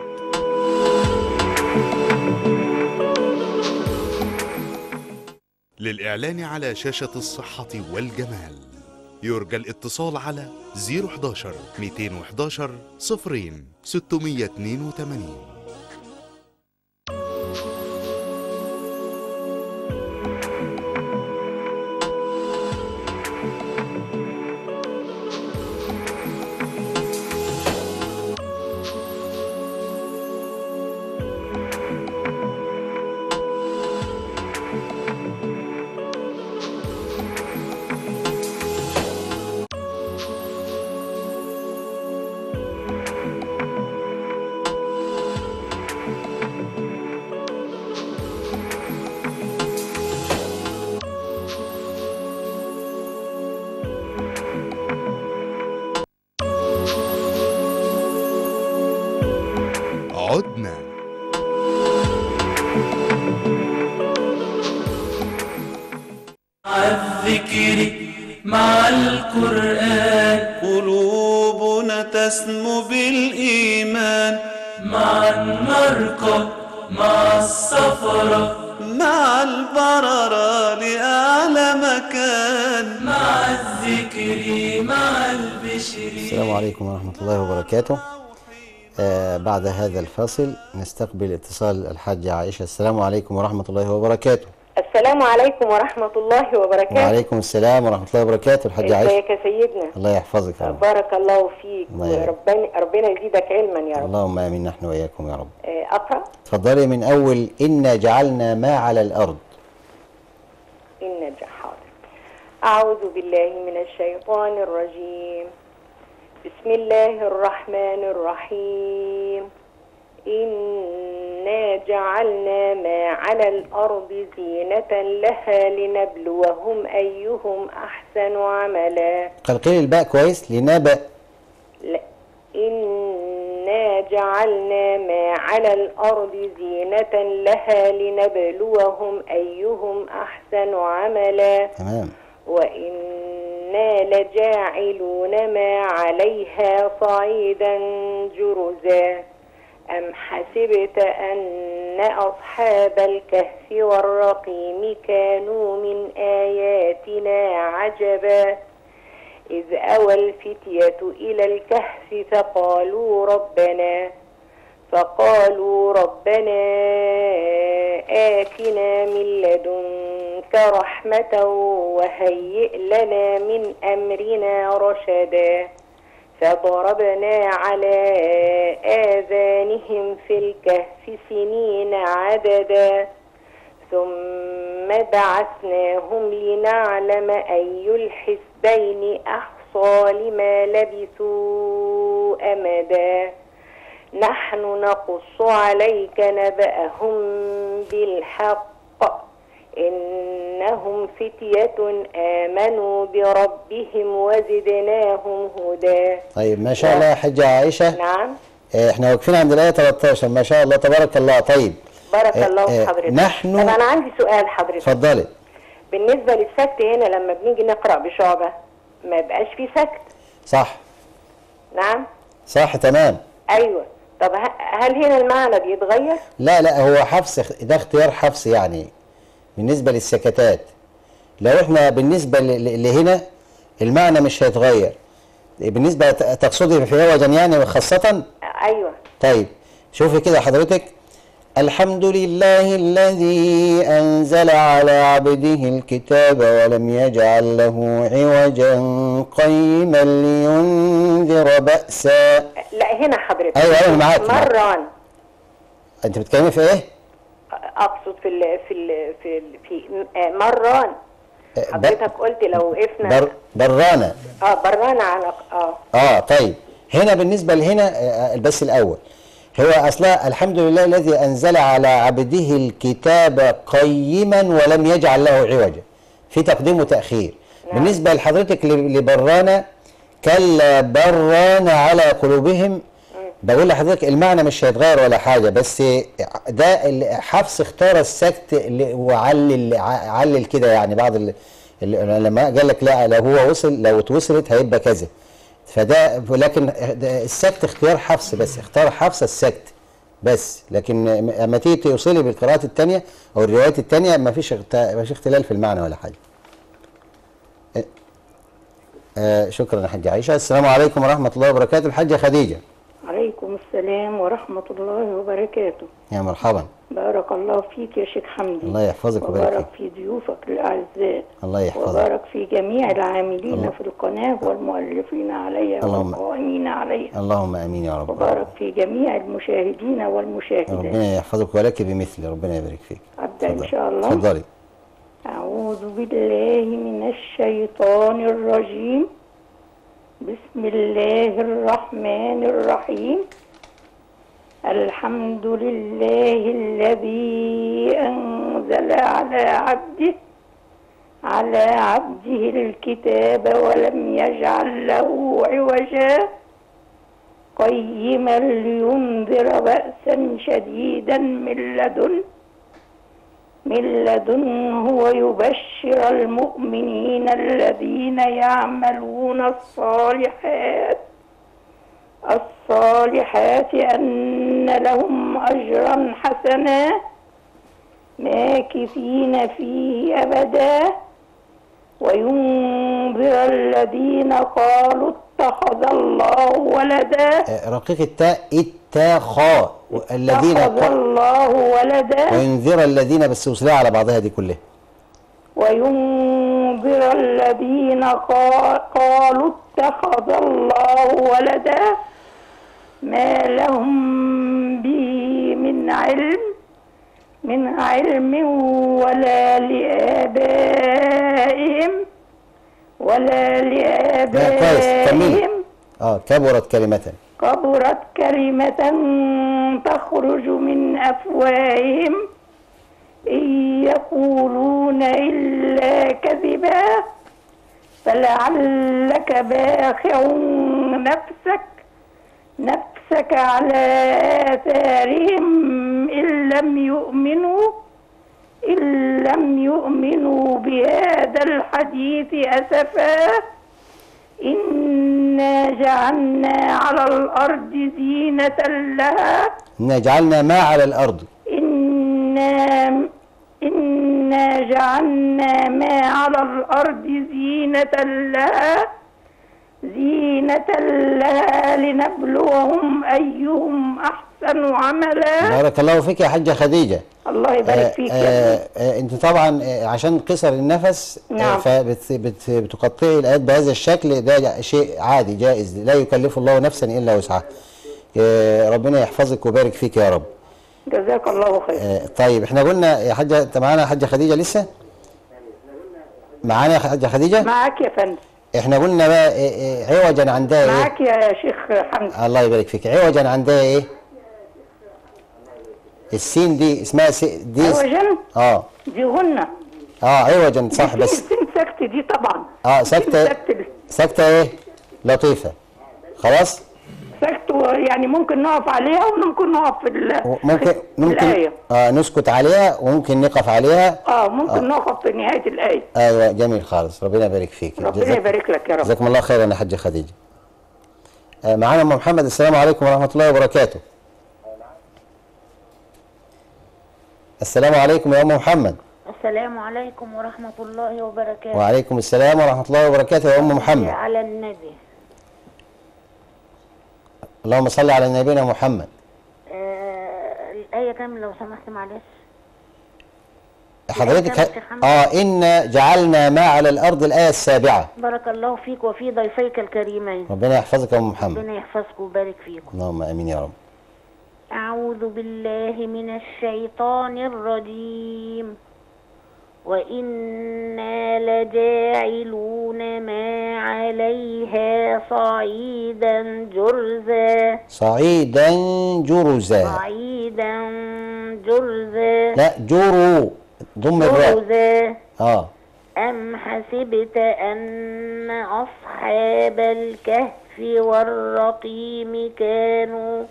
[SPEAKER 7] للإعلان على شاشة الصحة والجمال يرجى الاتصال على 011 211 صفرين 682 عدنا
[SPEAKER 1] مع الذكر مع القرآن
[SPEAKER 2] قلوبنا تسمو بالإيمان
[SPEAKER 1] مع النرقة مع السفرة
[SPEAKER 2] مع البررة لأعلى مكان
[SPEAKER 1] مع الذكر مع البشر
[SPEAKER 3] السلام عليكم ورحمة الله وبركاته آه بعد هذا الفاصل نستقبل اتصال الحاجة عائشة السلام عليكم ورحمة الله وبركاته
[SPEAKER 6] السلام عليكم ورحمة الله وبركاته
[SPEAKER 3] وعليكم السلام ورحمة الله وبركاته الحاجة عائشة
[SPEAKER 6] ازيك يا سيدنا
[SPEAKER 3] الله يحفظك يا رب
[SPEAKER 6] بارك الله فيك
[SPEAKER 3] الله يبارك.
[SPEAKER 6] وربنا ربنا يزيدك علما يا رب
[SPEAKER 3] اللهم امين نحن واياكم يا رب
[SPEAKER 6] آه، اقرا
[SPEAKER 3] اتفضلي من اول انا جعلنا ما على الارض
[SPEAKER 6] ان حاضر اعوذ بالله من الشيطان الرجيم بسم الله الرحمن الرحيم إنا جعلنا ما على الأرض زينة لها لنبلوهم أيهم أحسن عملا
[SPEAKER 3] قلقلي الباء كويس لنبأ
[SPEAKER 6] لا. إنا جعلنا ما على الأرض زينة لها لنبلوهم أيهم أحسن عملا
[SPEAKER 3] تمام
[SPEAKER 6] وإنا لجاعلون ما عليها صعيدا جرزا أم حسبت أن أصحاب الكهف والرقيم كانوا من آياتنا عجبا إذ أوى الفتية إلى الكهف فقالوا ربنا فقالوا ربنا آتنا من لدنك رحمة وهيئ لنا من أمرنا رشدا فضربنا على آذانهم في الكهف سنين عددا
[SPEAKER 8] ثم بعثناهم لنعلم أي الحزبين أحصى لما لبثوا أمدا نحن نقص عليك نبأهم بالحق إنهم فتية آمنوا بربهم وزدناهم هدى
[SPEAKER 3] طيب ما شاء الله يا حجة عائشة
[SPEAKER 8] نعم
[SPEAKER 3] آه، احنا واقفين عند الآية 13 ما شاء الله تبارك الله طيب
[SPEAKER 8] بارك
[SPEAKER 3] آه،
[SPEAKER 8] الله
[SPEAKER 3] آه،
[SPEAKER 8] في حضرتك
[SPEAKER 3] نحن-
[SPEAKER 8] طب أنا عندي سؤال حضرتك
[SPEAKER 3] اتفضلي
[SPEAKER 8] بالنسبة للسكت هنا لما بنيجي نقرأ بشعبة ما يبقاش في سكت
[SPEAKER 3] صح
[SPEAKER 8] نعم
[SPEAKER 3] صح تمام
[SPEAKER 8] أيوة طب ه- هل هنا المعنى بيتغير؟
[SPEAKER 3] لا لا هو حفص ده اختيار حفص يعني بالنسبة للسكتات لو احنا بالنسبة ل- ل- لهنا المعنى مش هيتغير بالنسبة ت- تقصدي في عوجا يعني خاصة
[SPEAKER 8] أيوة
[SPEAKER 3] طيب شوفي كده حضرتك الحمد لله الذي أنزل على عبده الكتاب ولم يجعل له عوجا قيما لينذر بأسا
[SPEAKER 8] لا هنا حضرتك
[SPEAKER 3] أيوة، أيوة، معاك، معاك.
[SPEAKER 8] مران
[SPEAKER 3] أنت بتتكلمي في إيه؟
[SPEAKER 8] أقصد في ال في ال في ال في آه، مران
[SPEAKER 3] آه، ب-
[SPEAKER 8] حضرتك قلت لو وقفنا
[SPEAKER 3] بر برانا
[SPEAKER 8] اه بران على اه
[SPEAKER 3] اه طيب هنا بالنسبه لهنا آه، بس الاول هو اصلا الحمد لله الذي انزل على عبده الكتاب قيما ولم يجعل له عوجا في تقديم وتاخير
[SPEAKER 8] نعم.
[SPEAKER 3] بالنسبه لحضرتك ل- لبرانا كلا بران على قلوبهم بقول لحضرتك المعنى مش هيتغير ولا حاجه بس ده ال- حفص اختار السكت ل- وعلل ع- علل كده يعني بعض ال- ال- لما قال لك لا لو هو وصل لو اتوصلت هيبقى كذا فده لكن ده السكت اختيار حفص بس اختار حفص السكت بس لكن اما تيجي توصلي بالقراءات الثانيه او الروايات الثانيه ما فيش ما فيش اختلال في المعنى ولا حاجه آه شكرا يا حاجه عائشه السلام عليكم ورحمه الله وبركاته الحاجه خديجه
[SPEAKER 9] عليكم السلام ورحمة الله وبركاته
[SPEAKER 3] يا مرحبا
[SPEAKER 9] بارك الله فيك يا شيخ حمدي
[SPEAKER 3] الله يحفظك ويبارك
[SPEAKER 9] وبارك
[SPEAKER 3] فيك
[SPEAKER 9] في ضيوفك الأعزاء
[SPEAKER 3] الله يحفظك
[SPEAKER 9] وبارك في جميع العاملين
[SPEAKER 3] الله.
[SPEAKER 9] في القناة والمؤلفين عليها
[SPEAKER 3] اللهم.
[SPEAKER 9] والقائمين عليها
[SPEAKER 3] اللهم امين يا رب
[SPEAKER 9] وبارك في جميع المشاهدين والمشاهدات
[SPEAKER 3] ربنا يحفظك ولك بمثل ربنا يبارك فيك
[SPEAKER 9] أبدأ إن
[SPEAKER 3] اتفضل.
[SPEAKER 9] شاء الله
[SPEAKER 3] اتفضلي
[SPEAKER 9] أعوذ بالله من الشيطان الرجيم بسم الله الرحمن الرحيم الحمد لله الذي أنزل على عبده على عبده الكتاب ولم يجعل له عوجا قيما لينذر بأسا شديدا من لدن من لدنه ويبشر المؤمنين الذين يعملون الصالحات الصالحات أن لهم أجرا حسنا ماكثين فيه أبدا وينذر الذين قالوا اتخذ الله ولدا
[SPEAKER 3] آه، رقيق التاء اتخا الذين
[SPEAKER 9] اتخذ
[SPEAKER 3] قا-
[SPEAKER 9] الله ولدا
[SPEAKER 3] وينذر الذين بس وصلها على بعضها دي كلها
[SPEAKER 9] وينذر الذين قا- قالوا اتخذ الله ولدا ما لهم به من علم من علم ولا لآبائهم ولا
[SPEAKER 3] لا كويس كملي
[SPEAKER 9] لآبائهم
[SPEAKER 3] اه كبرت كلمة
[SPEAKER 9] كبرت كلمة تخرج من أفواههم إن يقولون إلا كذبا فلعلك باخع نفسك نفسك على آثارهم إن لم يؤمنوا إن لم يؤمنوا بهذا الحديث أسفا إنا جعلنا على الأرض زينة لها
[SPEAKER 3] إنا جعلنا ما على الأرض
[SPEAKER 9] إنا إنا جعلنا ما على الأرض زينة لها زينة لها لنبلوهم أيهم أحسن عملا
[SPEAKER 3] بارك الله فيك يا حاجة خديجة
[SPEAKER 9] الله يبارك فيك يا
[SPEAKER 3] آه
[SPEAKER 9] ابني
[SPEAKER 3] آه انت طبعا آه عشان قصر النفس
[SPEAKER 9] نعم.
[SPEAKER 3] فبتقطعي الايات بهذا الشكل ده شيء عادي جائز لا يكلف الله نفسا الا وسعها آه ربنا يحفظك ويبارك فيك يا رب
[SPEAKER 9] جزاك الله خير
[SPEAKER 3] آه، طيب احنا قلنا يا حاجه انت معانا يا حاجه خديجه لسه معانا يا حاجه خديجه
[SPEAKER 9] معاك يا فندم
[SPEAKER 3] احنا قلنا بقى آه، آه، عوجا عندها ايه
[SPEAKER 9] معاك يا شيخ حمزة
[SPEAKER 3] الله يبارك فيك عوجا عندها ايه السين دي اسمها سي دي
[SPEAKER 9] عوجا
[SPEAKER 3] اه
[SPEAKER 9] دي غنة
[SPEAKER 3] اه عوجا صح
[SPEAKER 9] دي
[SPEAKER 3] بس
[SPEAKER 9] سين سكت دي طبعا
[SPEAKER 3] اه
[SPEAKER 9] سين
[SPEAKER 3] سكتة
[SPEAKER 9] سكت
[SPEAKER 3] سكتة ايه لطيفة خلاص
[SPEAKER 9] سكت يعني ممكن نقف عليها وممكن نقف في ال-
[SPEAKER 3] ممكن
[SPEAKER 9] في
[SPEAKER 3] ممكن
[SPEAKER 9] الآية
[SPEAKER 3] آه نسكت عليها وممكن نقف عليها
[SPEAKER 9] اه ممكن نقف في نهاية الآية
[SPEAKER 3] ايوه جميل خالص ربنا يبارك فيك
[SPEAKER 9] ربنا
[SPEAKER 3] جزاك-
[SPEAKER 9] يبارك لك يا رب
[SPEAKER 3] جزاكم الله خيرا يا حاجة خديجة آه معانا ام محمد السلام عليكم ورحمة الله وبركاته السلام عليكم يا ام محمد
[SPEAKER 10] السلام عليكم ورحمة الله وبركاته
[SPEAKER 3] وعليكم السلام ورحمة الله وبركاته يا ام محمد
[SPEAKER 10] على النبي
[SPEAKER 3] اللهم صل على نبينا محمد
[SPEAKER 10] آه الآية كام لو سمحت معلش
[SPEAKER 3] حضرتك
[SPEAKER 10] يا شيخ محمد.
[SPEAKER 3] اه إن جعلنا ما على الأرض الآية السابعة
[SPEAKER 10] بارك الله فيك وفي ضيفيك الكريمين
[SPEAKER 3] ربنا يحفظك يا أم محمد
[SPEAKER 10] ربنا يحفظكم ويبارك فيكم
[SPEAKER 3] اللهم آمين يا رب
[SPEAKER 10] أعوذ بالله من الشيطان الرجيم وإنا لجاعلون ما عليها صعيدا جرزا
[SPEAKER 3] صعيدا جرزا
[SPEAKER 10] صعيدا جرزا
[SPEAKER 3] لا جرو ضم الراء
[SPEAKER 10] جرزا
[SPEAKER 3] اه
[SPEAKER 10] أم حسبت أن أصحاب الكهف والرقيم كانوا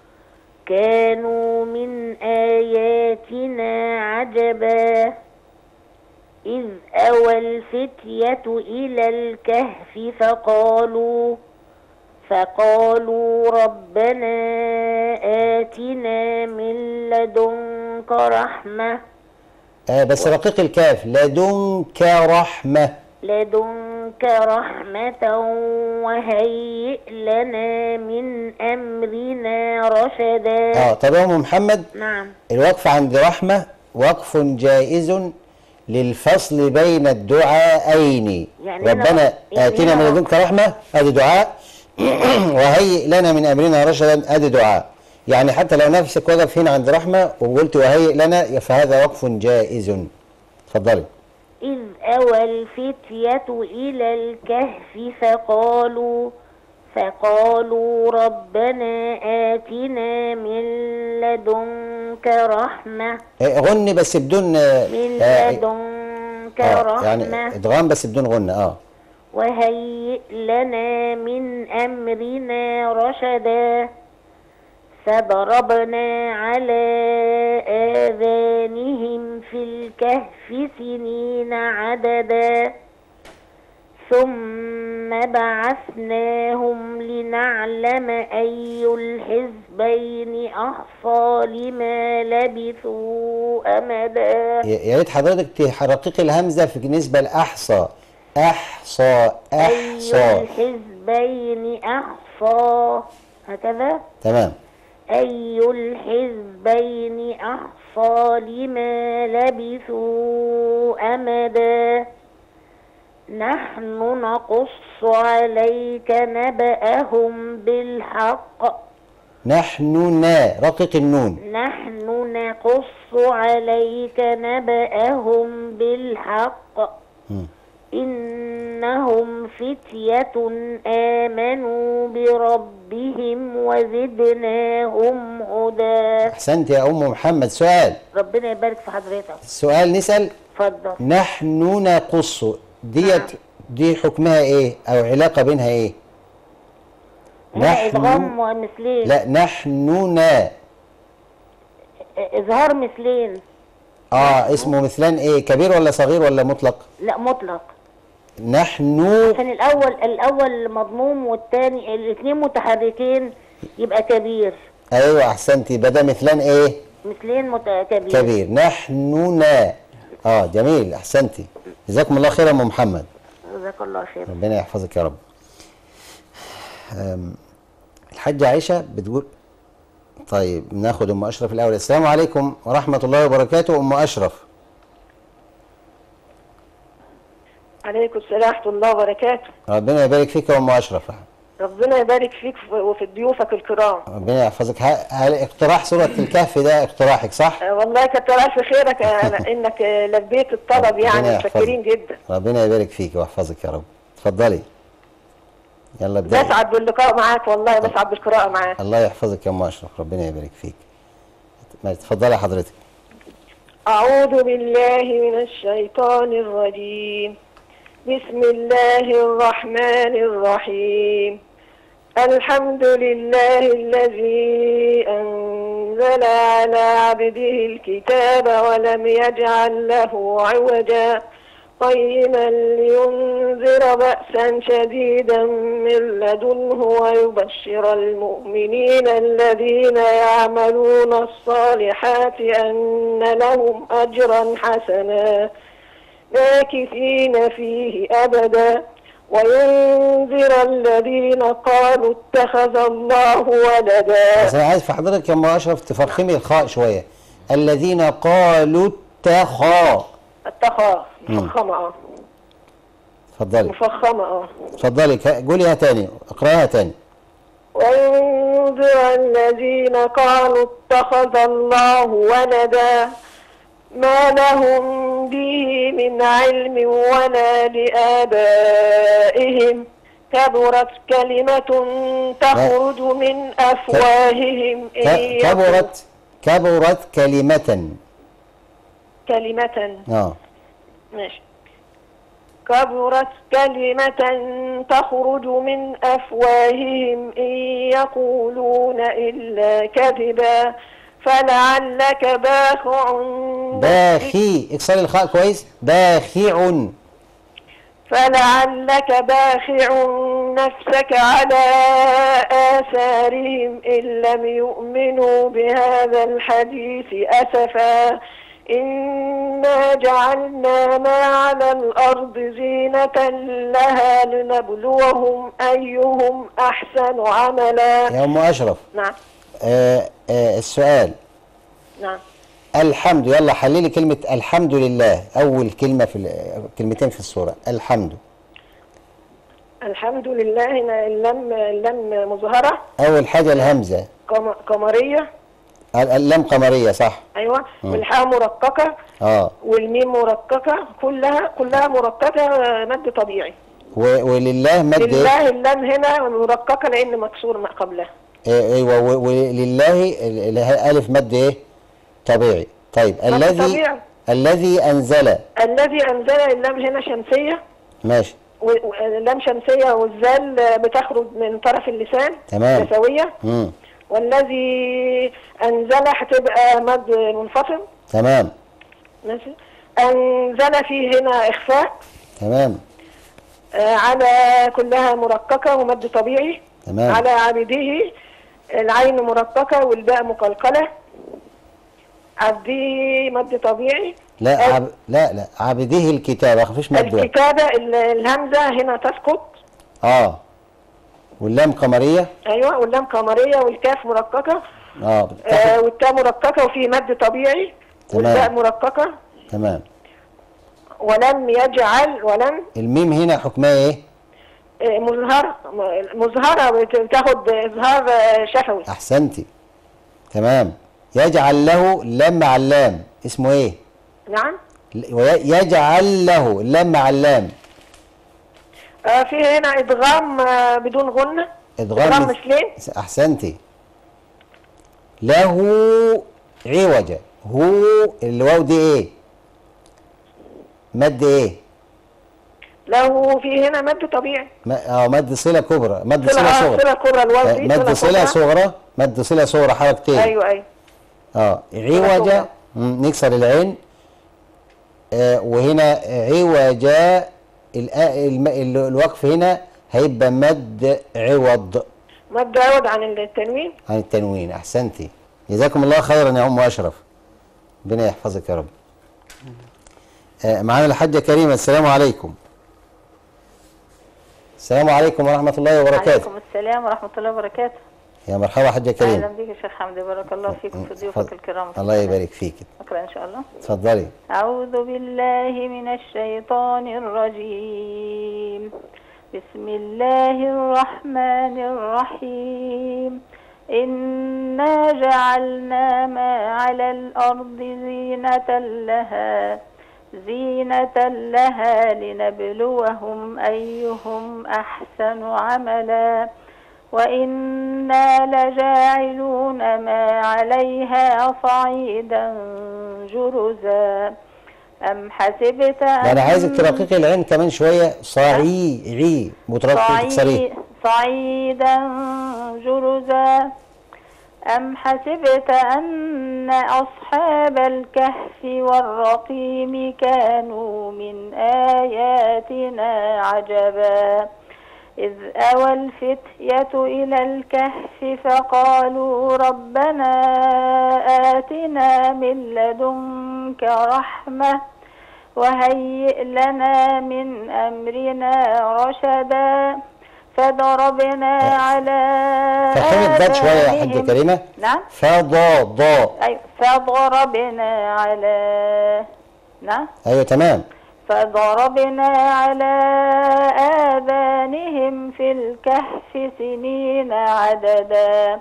[SPEAKER 10] كانوا من آياتنا عجبا إذ أوى الفتية إلى الكهف فقالوا فقالوا ربنا آتنا من لدنك رحمة
[SPEAKER 3] آه بس رقيق الكاف لدنك رحمة
[SPEAKER 10] لدنك رحمة وهيئ لنا من أمرنا رشدا
[SPEAKER 3] اه طب يا أم محمد
[SPEAKER 10] نعم
[SPEAKER 3] الوقف عند رحمة وقف جائز للفصل بين الدعاءين
[SPEAKER 10] يعني أنا-
[SPEAKER 3] ربنا
[SPEAKER 10] يعني
[SPEAKER 3] آتنا
[SPEAKER 10] أنا
[SPEAKER 3] من لدنك رحمة ادي دعاء وهيئ لنا من امرنا رشدا ادي دعاء يعني حتى لو نفسك وقف هنا عند رحمة وقلت وهيئ لنا فهذا وقف جائز اتفضلي
[SPEAKER 10] إذ أوى الفتية إلى الكهف فقالوا فقالوا ربنا آتنا من لدنك رحمة
[SPEAKER 3] آه، غني بس بدون آه،
[SPEAKER 10] من
[SPEAKER 3] آه،
[SPEAKER 10] لدنك
[SPEAKER 3] آه، يعني
[SPEAKER 10] رحمة
[SPEAKER 3] ادغام بس بدون غنة اه
[SPEAKER 10] وهيئ لنا من أمرنا رشدا فضربنا على آذانهم في الكهف سنين عددا ثم بعثناهم لنعلم أي الحزبين أحصى لما لبثوا أمدا
[SPEAKER 3] يا يا ريت حضرتك تحرقيق الهمزة في بالنسبة لأحصى أحصى
[SPEAKER 10] أي
[SPEAKER 3] أحصى
[SPEAKER 10] الحزبين أحصى هكذا
[SPEAKER 3] تمام
[SPEAKER 10] أي الحزبين أحصى لما لبثوا أمدا نحن نقص عليك نبأهم بالحق
[SPEAKER 3] نحن نا رقيق النون
[SPEAKER 10] نحن نقص عليك نبأهم بالحق
[SPEAKER 3] مم.
[SPEAKER 10] إنهم فتية آمنوا بربهم وزدناهم هدى
[SPEAKER 3] أحسنت يا أم محمد سؤال
[SPEAKER 10] ربنا يبارك في حضرتك
[SPEAKER 3] السؤال نسأل
[SPEAKER 10] اتفضل
[SPEAKER 3] نحن نقص ديت دي حكمها إيه أو علاقة بينها إيه
[SPEAKER 10] هنا إدغام ومثلين
[SPEAKER 3] لا نحن نا
[SPEAKER 10] إظهار مثلين
[SPEAKER 3] آه اسمه مثلان إيه كبير ولا صغير ولا مطلق
[SPEAKER 10] لا مطلق
[SPEAKER 3] نحن
[SPEAKER 10] عشان الأول الأول مضموم والتاني الاثنين متحركين يبقى كبير
[SPEAKER 3] أيوة أحسنتي يبقى ده مثلان إيه
[SPEAKER 10] مثلين مت... كبير
[SPEAKER 3] كبير نحن نا اه جميل احسنتي جزاكم الله خيرا ام محمد
[SPEAKER 10] جزاك الله خير
[SPEAKER 3] ربنا يحفظك يا رب أم، الحاجة عائشة بتقول طيب ناخد ام اشرف الاول السلام عليكم ورحمة الله وبركاته ام اشرف
[SPEAKER 9] عليكم السلام ورحمة الله وبركاته
[SPEAKER 3] ربنا يبارك فيك يا ام اشرف
[SPEAKER 6] ربنا يبارك فيك في- وفي ضيوفك الكرام
[SPEAKER 3] ربنا يحفظك ه- هل اقتراح سورة الكهف ده اقتراحك صح؟
[SPEAKER 6] آه، والله كتر الف خيرك آه، انك آه، لبيت الطلب
[SPEAKER 3] ربنا
[SPEAKER 6] يعني
[SPEAKER 3] يحفظك.
[SPEAKER 6] متشكرين جدا
[SPEAKER 3] ربنا يبارك فيك ويحفظك يا رب اتفضلي يلا ابدأي
[SPEAKER 6] بسعد باللقاء معاك والله بسعد بالقراءه معاك
[SPEAKER 3] الله يحفظك يا ام اشرف ربنا يبارك فيك ما اتفضلي حضرتك
[SPEAKER 6] أعوذ بالله من الشيطان الرجيم بسم الله الرحمن الرحيم الحمد لله الذي أنزل على عبده الكتاب ولم يجعل له عوجا قيما لينذر بأسا شديدا من لدنه ويبشر المؤمنين الذين يعملون الصالحات أن لهم أجرا حسنا ماكثين فيه أبدا وينذر الذين قالوا اتخذ الله ولدا
[SPEAKER 3] بس انا عايز في حضرتك يا ام اشرف تفخمي الخاء شويه الذين قالوا اتخا
[SPEAKER 6] اتخذ
[SPEAKER 3] مم.
[SPEAKER 6] مفخمة اه
[SPEAKER 3] اتفضلي
[SPEAKER 6] مفخمة اه
[SPEAKER 3] اتفضلي ك- قوليها تاني اقراها تاني
[SPEAKER 6] وينذر الذين قالوا اتخذ الله ولدا ما لهم به من علم ولا لآبائهم كبرت كلمة تخرج من أفواههم إن
[SPEAKER 3] ك-
[SPEAKER 6] يقولوا-
[SPEAKER 3] كبرت كبرت كلمة
[SPEAKER 6] كلمة
[SPEAKER 3] اه
[SPEAKER 6] ماشي كبرت كلمة تخرج من أفواههم إن يقولون إلا كذبا فلعلك باخع
[SPEAKER 3] باخي اكسري الخاء كويس باخع
[SPEAKER 6] فلعلك باخع نفسك على آثارهم إن لم يؤمنوا بهذا الحديث أسفا إنا جعلنا ما على الأرض زينة لها لنبلوهم أيهم أحسن عملا
[SPEAKER 3] يا ام اشرف
[SPEAKER 6] نعم
[SPEAKER 3] آه آه السؤال
[SPEAKER 6] نعم
[SPEAKER 3] الحمد يلا حللي كلمة الحمد لله أول كلمة في ال- كلمتين في السورة الحمد
[SPEAKER 6] الحمد لله هنا اللم اللم مظهرة
[SPEAKER 3] أول حاجة الهمزة
[SPEAKER 6] قم- قمرية
[SPEAKER 3] ال- اللام قمرية صح
[SPEAKER 6] أيوة
[SPEAKER 3] مم.
[SPEAKER 6] والحاء مرققة
[SPEAKER 3] اه
[SPEAKER 6] والميم مرققة كلها كلها مرققة مد طبيعي
[SPEAKER 3] و- ولله مد إيه؟
[SPEAKER 6] لله اللام هنا مرققة لأن مكسور ما قبلها
[SPEAKER 3] إيه، ايوه و- ولله ال- ال- ألف مد ايه طبيعي طيب
[SPEAKER 6] مد
[SPEAKER 3] الذي
[SPEAKER 6] طبيعي.
[SPEAKER 3] الذي أنزل
[SPEAKER 6] الذي أنزل اللام هنا شمسية
[SPEAKER 3] ماشي
[SPEAKER 6] و- و- اللام شمسية والزال بتخرج من طرف اللسان
[SPEAKER 3] تمام.
[SPEAKER 6] سوية
[SPEAKER 3] مم.
[SPEAKER 6] والذي أنزل هتبقى مد منفصل
[SPEAKER 3] تمام
[SPEAKER 6] ماشي أنزل فيه هنا إخفاء
[SPEAKER 3] تمام
[SPEAKER 6] آه، على كلها مرققة ومد طبيعي
[SPEAKER 3] تمام.
[SPEAKER 6] على عبده العين مرققة والباء مقلقلة عبده مد طبيعي
[SPEAKER 3] لا عب... لا لا عبده الكتاب مفيش مد واحد.
[SPEAKER 6] الكتابة ال- الهمزة هنا تسقط
[SPEAKER 3] اه واللام قمرية
[SPEAKER 6] أيوة واللام قمرية والكاف مرققة
[SPEAKER 3] اه
[SPEAKER 6] آه والتاء مرققة وفي مد طبيعي
[SPEAKER 3] تمام.
[SPEAKER 6] والباء مرققة
[SPEAKER 3] تمام
[SPEAKER 6] ولم يجعل ولم
[SPEAKER 3] الميم هنا حكمها ايه
[SPEAKER 6] آه، مظهر مظهرة بت- بتاخد إظهار آه، شفوي
[SPEAKER 3] احسنتي تمام يجعل له لام مع اللام اسمه ايه
[SPEAKER 6] نعم
[SPEAKER 3] ل- وي- يجعل له اللام مع اللام
[SPEAKER 6] آه، في هنا ادغام آه، بدون غنة
[SPEAKER 3] ادغام
[SPEAKER 6] ادغام
[SPEAKER 3] مث-
[SPEAKER 6] مثلين
[SPEAKER 3] احسنتي له عوجة هو الواو دي ايه مد ايه
[SPEAKER 6] له في هنا مد طبيعي
[SPEAKER 3] م- اه مد صلة كبرى مد
[SPEAKER 6] صلة
[SPEAKER 3] صلة
[SPEAKER 6] آه،
[SPEAKER 3] صغرى
[SPEAKER 6] صلة كبرى الواو
[SPEAKER 3] آه،
[SPEAKER 6] دي
[SPEAKER 3] مد صلة
[SPEAKER 6] كبرى.
[SPEAKER 3] صغرى مد صلة صغرى حركتين
[SPEAKER 6] ايوه ايوه
[SPEAKER 3] اه
[SPEAKER 6] صلة
[SPEAKER 3] عوجة
[SPEAKER 6] صغرى.
[SPEAKER 3] مم، نكسر العين آه وهنا عوجة الآ- الم- ال- الوقف هنا هيبقى مد عوض
[SPEAKER 6] مد عوض عن التنوين
[SPEAKER 3] عن التنوين احسنتي جزاكم الله خيرا يا ام اشرف ربنا يحفظك يا رب آه معانا الحاجه كريمه السلام عليكم السلام عليكم ورحمه الله وبركاته
[SPEAKER 11] عليكم السلام ورحمة الله وبركاته
[SPEAKER 3] يا مرحبا حاجه
[SPEAKER 11] أهلا
[SPEAKER 3] كريمه
[SPEAKER 11] بك يا شيخ حمدي بارك الله فيكم في ضيوفك
[SPEAKER 3] اتفضل.
[SPEAKER 11] الكرام
[SPEAKER 3] الله يبارك فيك
[SPEAKER 11] أقرأ إن شاء الله
[SPEAKER 3] اتفضلي
[SPEAKER 11] أعوذ بالله من الشيطان الرجيم بسم الله الرحمن الرحيم إنا جعلنا ما على الأرض زينة لها زينة لها لنبلوهم أيهم أحسن عملا وإنا لجاعلون ما عليها صعيدا جرزا أم حسبت
[SPEAKER 3] ده انا
[SPEAKER 11] أن
[SPEAKER 3] عايزك ترققي العين كمان شويه صاعي عي مترقق تكسريه
[SPEAKER 11] صعي- صعيدا جرزا أم حسبت أن أصحاب الكهف والرقيم كانوا من آياتنا عجبا إذ أوى الفتية إلى الكهف فقالوا ربنا آتنا من لدنك رحمة وهيئ لنا من أمرنا رشدا فضربنا على
[SPEAKER 3] فخمت الضاد شويه يا حاجه
[SPEAKER 11] آذانهم.
[SPEAKER 3] كريمه
[SPEAKER 11] نعم
[SPEAKER 3] فضا ضا
[SPEAKER 11] أيوة فضربنا على نعم
[SPEAKER 3] ايوه تمام
[SPEAKER 11] فضربنا على آذانهم في الكهف سنين عددا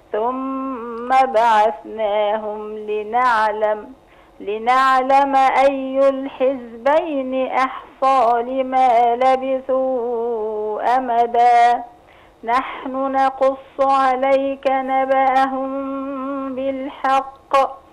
[SPEAKER 11] ثم بعثناهم لنعلم لنعلم أي الحزبين أحصى لما لبثوا أمدا نحن نقص عليك نبأهم بالحق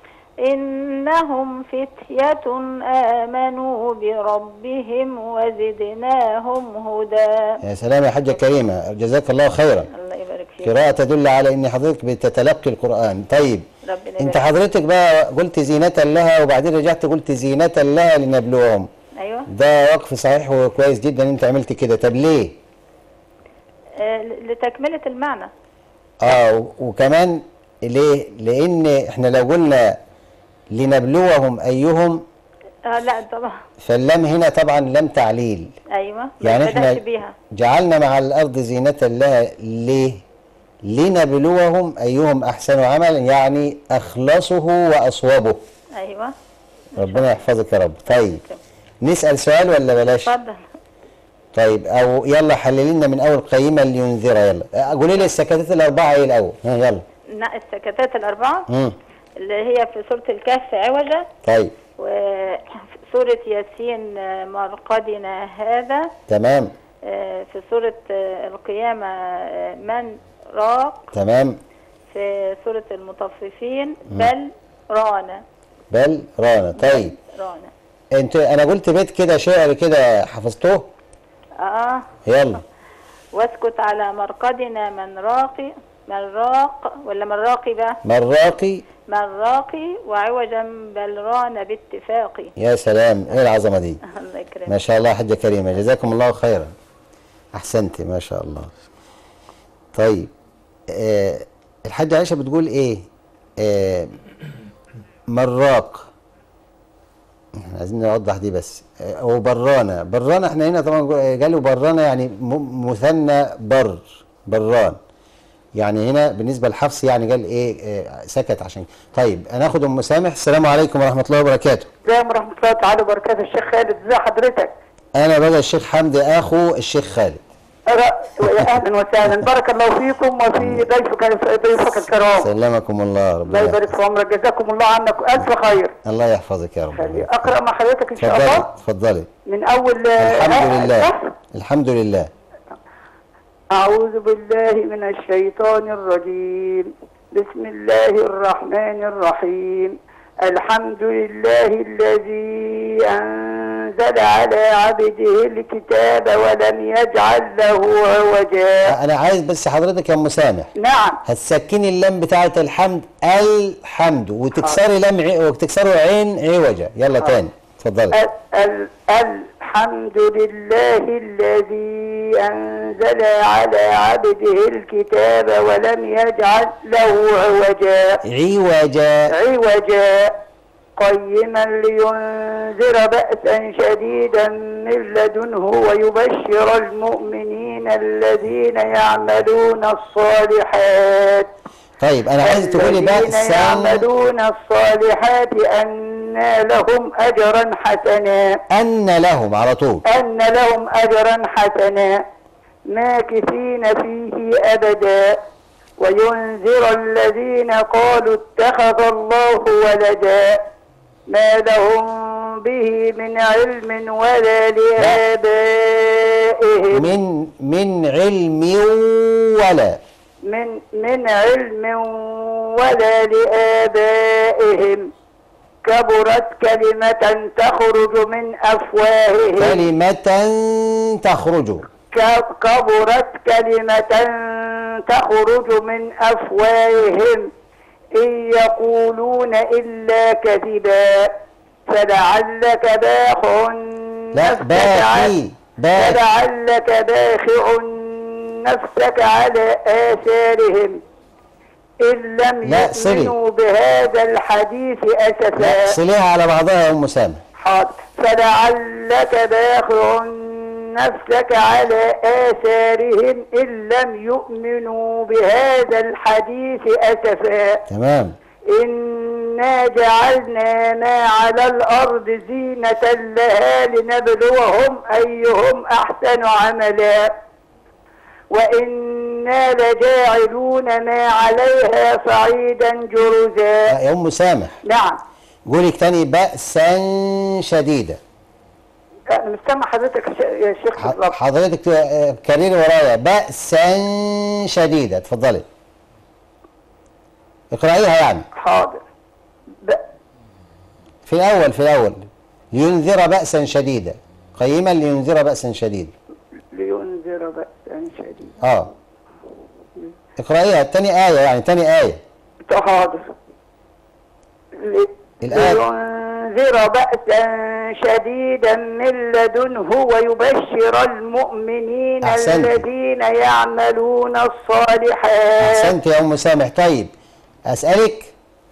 [SPEAKER 11] إنهم فتية آمنوا بربهم وزدناهم هدى
[SPEAKER 3] يا سلام يا حاجه كريمه جزاك الله خيرا
[SPEAKER 11] الله يبارك فيك
[SPEAKER 3] قراءة تدل على ان حضرتك بتتلقي القرآن طيب
[SPEAKER 11] ربنا
[SPEAKER 3] انت
[SPEAKER 11] يبارك
[SPEAKER 3] حضرتك بقى قلت زينة لها وبعدين رجعت قلت زينة لها لنبلوهم
[SPEAKER 11] أيوه
[SPEAKER 3] ده وقف صحيح وكويس جدا انت عملت كده طب ليه
[SPEAKER 11] آه، لتكملة المعنى
[SPEAKER 3] اه و- وكمان ليه لان احنا لو قلنا لنبلوهم ايهم
[SPEAKER 11] آه لا طبعا
[SPEAKER 3] فاللام هنا طبعا لم تعليل
[SPEAKER 11] أيوه ما
[SPEAKER 3] يعني احنا
[SPEAKER 11] بدأت بيها
[SPEAKER 3] جعلنا مع الارض زينة لها ليه لنبلوهم ايهم احسن عملا يعني اخلصه واصوبه
[SPEAKER 11] أيوه
[SPEAKER 3] ربنا يحفظك يا رب طيب نسأل سؤال ولا بلاش
[SPEAKER 11] اتفضل
[SPEAKER 3] طيب او يلا حللي لنا من اول قيمة لينذر يلا أه، قولي لي السكتات الاربعة ايه الاول ها يلا
[SPEAKER 11] نا- السكتات الأربعة
[SPEAKER 3] مم.
[SPEAKER 11] اللي هي في سورة الكهف عوجة
[SPEAKER 3] طيب
[SPEAKER 11] وسورة ياسين آه، مرقدنا هذا
[SPEAKER 3] تمام
[SPEAKER 11] آه، في سورة آه، القيامة آه، من راق
[SPEAKER 3] تمام
[SPEAKER 11] في سورة المطففين بل رانا
[SPEAKER 3] بل رانا طيب
[SPEAKER 11] رانا
[SPEAKER 3] انت انا قلت بيت كده شعر كده حفظتوه
[SPEAKER 11] اه
[SPEAKER 3] يلا
[SPEAKER 11] واسكت على مرقدنا من راقي من راق ولا من راقي بقى
[SPEAKER 3] مراقي
[SPEAKER 11] من راقي وعوجا بل ران باتفاقي
[SPEAKER 3] يا سلام ايه العظمة دي
[SPEAKER 11] الله يكرمك
[SPEAKER 3] ما شاء الله حاجة كريمة جزاكم الله خيرا أحسنت ما شاء الله طيب آه الحاجة عائشة بتقول إيه آه مراق احنا عايزين نوضح دي بس آه وبرانة برانة احنا هنا طبعا قالوا برانة يعني م- مثنى بر بران يعني هنا بالنسبة لحفص يعني قال ايه آه سكت عشان طيب هناخد ام سامح السلام عليكم ورحمة الله وبركاته
[SPEAKER 12] السلام ورحمة الله تعالى وبركاته الشيخ خالد ازي حضرتك؟
[SPEAKER 3] انا بقى الشيخ حمدي اخو الشيخ خالد
[SPEAKER 12] أرى- يا اهلا وسهلا بارك الله فيكم وفي ضيفك ضيفك الكرام
[SPEAKER 3] سلمكم الله
[SPEAKER 12] الله
[SPEAKER 3] ربنا
[SPEAKER 12] يبارك في عمرك جزاكم الله عنك الف خير
[SPEAKER 3] الله يحفظك يا رب
[SPEAKER 12] اقرا مع حضرتك ان شاء
[SPEAKER 3] اتفضلي
[SPEAKER 12] الله
[SPEAKER 3] اتفضلي
[SPEAKER 12] من اول آه،
[SPEAKER 3] الحمد
[SPEAKER 12] آه،
[SPEAKER 3] لله
[SPEAKER 12] الكهف.
[SPEAKER 3] الحمد لله
[SPEAKER 12] أعوذ بالله من الشيطان الرجيم بسم الله الرحمن الرحيم الحمد لله الذي أنزل على عبده الكتاب ولم يجعل له عوجا
[SPEAKER 3] انا عايز بس حضرتك يا ام سامح
[SPEAKER 12] نعم
[SPEAKER 3] هتسكني اللام بتاعه الحمد الحمد وتكسري لام عي... وتكسري عين عوجه يلا تاني اتفضلي
[SPEAKER 12] ال- ال- الحمد لله الذي أنزل على عبده الكتاب ولم يجعل له عوجا
[SPEAKER 3] عوجا
[SPEAKER 12] عوجا قيما لينذر بأسا شديدا من لدنه ويبشر المؤمنين الذين يعملون الصالحات
[SPEAKER 3] طيب انا عايز تقولي
[SPEAKER 12] الذين
[SPEAKER 3] بأسا
[SPEAKER 12] يعملون الصالحات أن لهم أجرا حسنا
[SPEAKER 3] ان لهم على طول
[SPEAKER 12] أن لهم أجرا حسنا ماكثين فيه أبدا وينذر الذين قالوا اتخذ الله ولدا ما لهم به من علم ولا لآبائهم
[SPEAKER 3] من من علم ولا
[SPEAKER 12] من من علم ولا لآبائهم كبرت كلمة تخرج من أفواههم
[SPEAKER 3] كلمة تخرج
[SPEAKER 12] ك- كبرت كلمة تخرج من أفواههم إن يقولون إلا كذبا فلعلك باخع
[SPEAKER 3] لا
[SPEAKER 12] نفسك
[SPEAKER 3] باخي
[SPEAKER 12] على-
[SPEAKER 3] باخي
[SPEAKER 12] فلعلك باخع نفسك على آثارهم إن لم
[SPEAKER 3] لا، صلي.
[SPEAKER 12] يؤمنوا بهذا الحديث
[SPEAKER 3] لا
[SPEAKER 12] أسفا
[SPEAKER 3] صليها على بعضها يا ام سامح
[SPEAKER 12] حاضر فلعلك باخع نفسك على آثارهم إن لم يؤمنوا بهذا الحديث أسفا
[SPEAKER 3] تمام
[SPEAKER 12] إنا جعلنا ما على الأرض زينة لها لنبلوهم أيهم أحسن عملا وإنا لجاعلون ما عليها صعيدا جرزا
[SPEAKER 3] لا يا ام سامح
[SPEAKER 12] نعم
[SPEAKER 3] قولي تاني بأسا شديدا
[SPEAKER 12] أنا مستمع حضرتك يا ش- يا شيخ
[SPEAKER 3] ح-
[SPEAKER 12] بالضبط
[SPEAKER 3] حضرتك ت- كرري ورايا بأسا شديدا اتفضلي اقرأيها يعني
[SPEAKER 12] حاضر ب...
[SPEAKER 3] في الأول في الأول لينذر بأسا شديدا قيما لينذر بأسا شديدا
[SPEAKER 12] لينذر بأسا شديدا
[SPEAKER 3] اه اقرأيها تاني آية يعني تاني آية
[SPEAKER 12] حاضر ل...
[SPEAKER 3] الآية
[SPEAKER 12] لينذر بأسا شديدا من لدنه ويبشر المؤمنين
[SPEAKER 3] أحسنت.
[SPEAKER 12] الذين يعملون الصالحات
[SPEAKER 3] أحسنت يا أم سامح طيب أسألك